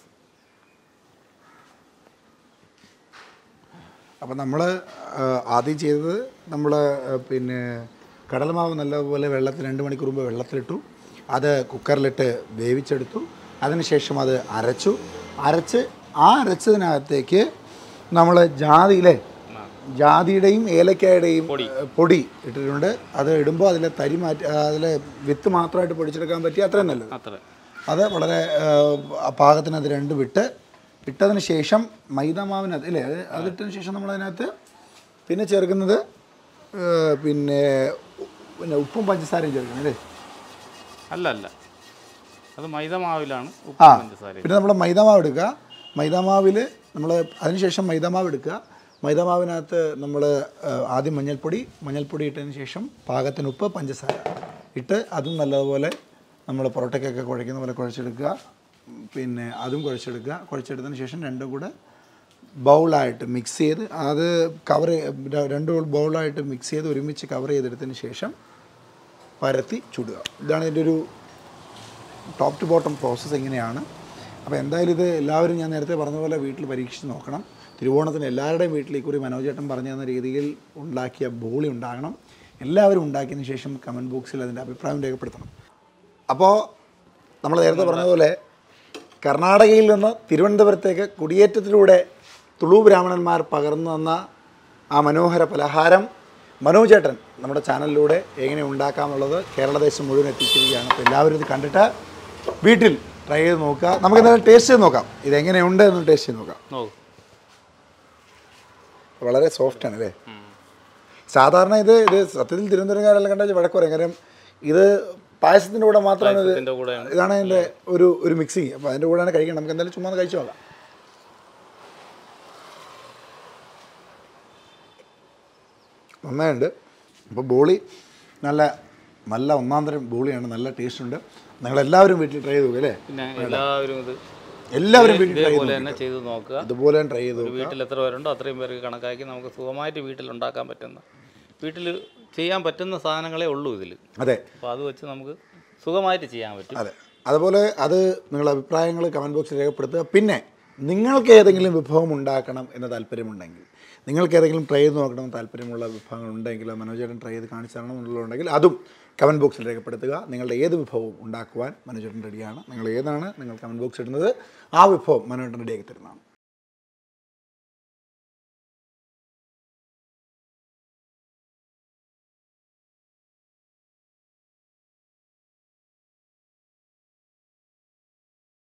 അപ്പോൾ നമ്മൾ ആദ്യം ചെയ്തത് നമ്മൾ പിന്നെ കടലമാവ് നല്ലപോലെ വെള്ളത്തിൽ രണ്ട് മണിക്കൂർ മുമ്പ് വെള്ളത്തിലിട്ടു അത് കുക്കറിലിട്ട് വേവിച്ചെടുത്തു അതിനുശേഷം അത് അരച്ചു അരച്ച് ആ അരച്ചതിനകത്തേക്ക് നമ്മൾ ജാതിയിലെ ജാതിയുടെയും ഏലക്കായുടെയും ഏഹ്, പൊടി ഇട്ടിട്ടുണ്ട് അത് ഇടുമ്പോൾ അതിലെ തരി മാറ്റി അതിലെ വിത്ത് മാത്രമായിട്ട് പൊടിച്ചെടുക്കാൻ പറ്റി അത്രയും നല്ലത്
അത്ര
അത് വളരെ ആ, പാകത്തിന് അത് രണ്ട് വിട്ട് ഇട്ടതിന് ശേഷം മൈദാമാവിനകത്ത് ഇല്ലേ അത് അതിട്ടതിന് ശേഷം നമ്മളതിനകത്ത് പിന്നെ ചേർക്കുന്നത് ഏ, പിന്നെ ഉ- പിന്നെ ഉപ്പും പഞ്ചസാരയും ചേർക്കണം അല്ലേ
അല്ല അല്ല അത് മൈദ മാവിലാണ്
ആ
ഉപ്പ് പഞ്ചസാര
പിന്നെ നമ്മൾ മൈദാമാവ് എടുക്കുക മൈദാമാവിൽ നമ്മൾ അതിനുശേഷം മൈദാമാവ് എടുക്കുക മൈദാമാവിനകത്ത് നമ്മൾ ആദ്യം മഞ്ഞൾപ്പൊടി മഞ്ഞൾപ്പൊടി ഇട്ടതിന് ശേഷം പാകത്തിന് ഉപ്പ് പഞ്ചസാര ഇട്ട് അതും നല്ലതുപോലെ നമ്മൾ പൊറോട്ടയ്ക്കൊക്കെ കുഴയ്ക്കുന്ന പോലെ കുഴച്ചെടുക്കുക പിന്നെ അതും കുഴച്ചെടുക്കുക കുഴച്ചെടുത്തതിന് ശേഷം രണ്ടും കൂടെ ബൗളായിട്ട് മിക്സ് ചെയ്ത് അത് കവർ രണ്ട് ബൗളായിട്ട് മിക്സ് ചെയ്ത് ഒരുമിച്ച് കവർ ചെയ്തെടുത്തതിന് ശേഷം പരത്തി ചുടുക ഇതാണ് ഇതിൻ്റെ ഒരു ടോപ്പ് ടു ബോട്ടം പ്രോസസ്സ് എങ്ങനെയാണ് അപ്പോൾ എന്തായാലും ഇത് എല്ലാവരും ഞാൻ നേരത്തെ പറഞ്ഞ പോലെ വീട്ടിൽ പരീക്ഷിച്ച് നോക്കണം തിരുവോണത്തിന് എല്ലാവരുടെയും വീട്ടിൽ ഇക്കുറി മനോജേട്ടൻ പറഞ്ഞു തന്ന രീതിയിൽ ഉണ്ടാക്കിയ ബോളി ഉണ്ടാകണം എല്ലാവരും ഉണ്ടാക്കിയതിന് ശേഷം കമൻറ്റ് ബോക്സിൽ അതിൻ്റെ അഭിപ്രായം രേഖപ്പെടുത്തണം അപ്പോൾ നമ്മൾ നേരത്തെ പറഞ്ഞ പോലെ കർണാടകയിൽ നിന്ന് തിരുവനന്തപുരത്തേക്ക് കുടിയേറ്റത്തിലൂടെ തുളു ബ്രാഹ്മണന്മാർ പകർന്നു തന്ന ആ മനോഹര പലഹാരം മനോജേട്ടൻ നമ്മുടെ ചാനലിലൂടെ എങ്ങനെ ഉണ്ടാക്കാമെന്നുള്ളത് കേരളദേശം മുഴുവൻ എത്തിച്ചിരിക്കുകയാണ് അപ്പോൾ എല്ലാവരും ഇത് കണ്ടിട്ട് വീട്ടിൽ ട്രൈ ചെയ്ത് നോക്കുക നമുക്ക് എന്തായാലും ടേസ്റ്റ് ചെയ്ത് നോക്കാം ഇതെങ്ങനെയുണ്ട് എന്ന് ടേസ്റ്റ് ചെയ്ത് നോക്കാം
നോക്കൂ
വളരെ സോഫ്റ്റാണ് അല്ലേ സാധാരണ ഇത് ഇത് സത്യത്തിൽ തിരുവനന്തപുരംകാരെല്ലാം കണ്ടാൽ വഴക്ക് പറയും കാര്യം ഇത് പായസത്തിൻ്റെ കൂടെ മാത്രമാണ് ഇത്
ഇതിൻ്റെ കൂടെയാണ്
ഇതാണ് അതിൻ്റെ ഒരു ഒരു മിക്സിങ് അപ്പോൾ അതിൻ്റെ കൂടെയാണ് കഴിക്കണം നമുക്ക് എന്തായാലും ചുമ്മാ ഒന്ന് കഴിച്ചു നോക്കാം നന്നായിട്ടുണ്ട് അപ്പോൾ ബോളി നല്ല നല്ല ഒന്നാം തരം ബോളിയാണ് നല്ല ടേസ്റ്റ് ഉണ്ട് നിങ്ങളെല്ലാവരും വീട്ടിൽ ട്രൈ ചെയ്ത് നോക്കുക അല്ലേ
പിന്നെ എല്ലാവരും ഇത്
എല്ലാവരും വീട്ടിൽ ട്രൈ ചെയ്ത്
ഇതേപോലെ തന്നെ ചെയ്ത് നോക്കുക
ഇതുപോലെ ട്രൈ ചെയ്ത്
ഒരു
നോക്കുക
വീട്ടിൽ എത്ര പേരുണ്ടോ അത്രയും പേർക്ക് കണക്കാക്കി നമുക്ക് സുഖമായിട്ട് വീട്ടിൽ ഉണ്ടാക്കാൻ പറ്റുന്ന വീട്ടിൽ ചെയ്യാൻ പറ്റുന്ന സാധനങ്ങളേ ഉള്ളൂ ഇതിൽ
അതെ
അപ്പോൾ അത് വെച്ച് നമുക്ക് സുഖമായിട്ട് ചെയ്യാൻ പറ്റും
അതെ അതുപോലെ അത് നിങ്ങളുടെ അഭിപ്രായങ്ങൾ കമൻറ്റ് ബോക്സിൽ രേഖപ്പെടുത്തുക പിന്നെ നിങ്ങൾക്ക് ഏതെങ്കിലും വിഭവം ഉണ്ടാക്കണം എന്ന താല്പര്യമുണ്ടെങ്കിൽ നിങ്ങൾക്ക് ഏതെങ്കിലും ട്രൈ ചെയ്ത് നോക്കണം എന്ന് താല്പര്യമുള്ള വിഭവങ്ങൾ ഉണ്ടെങ്കിൽ മനോജേട്ടൻ ട്രൈ ചെയ്ത് കാണിച്ചു തരണം എന്നുള്ളതുണ്ടെങ്കിൽ അതും കമൻറ്റ് ബോക്സിൽ രേഖപ്പെടുത്തുക നിങ്ങളുടെ ഏത് വിഭവവും ഉണ്ടാക്കുവാൻ മനോജേട്ടൻ റെഡിയാണ് നിങ്ങൾ ഏതാണ് നിങ്ങൾ കമൻറ്റ് ബോക്സ് ഇടുന്നത് ആ വിഭവം മനോജേട്ടൻ റെഡിയാക്കി തരുന്നതാണ്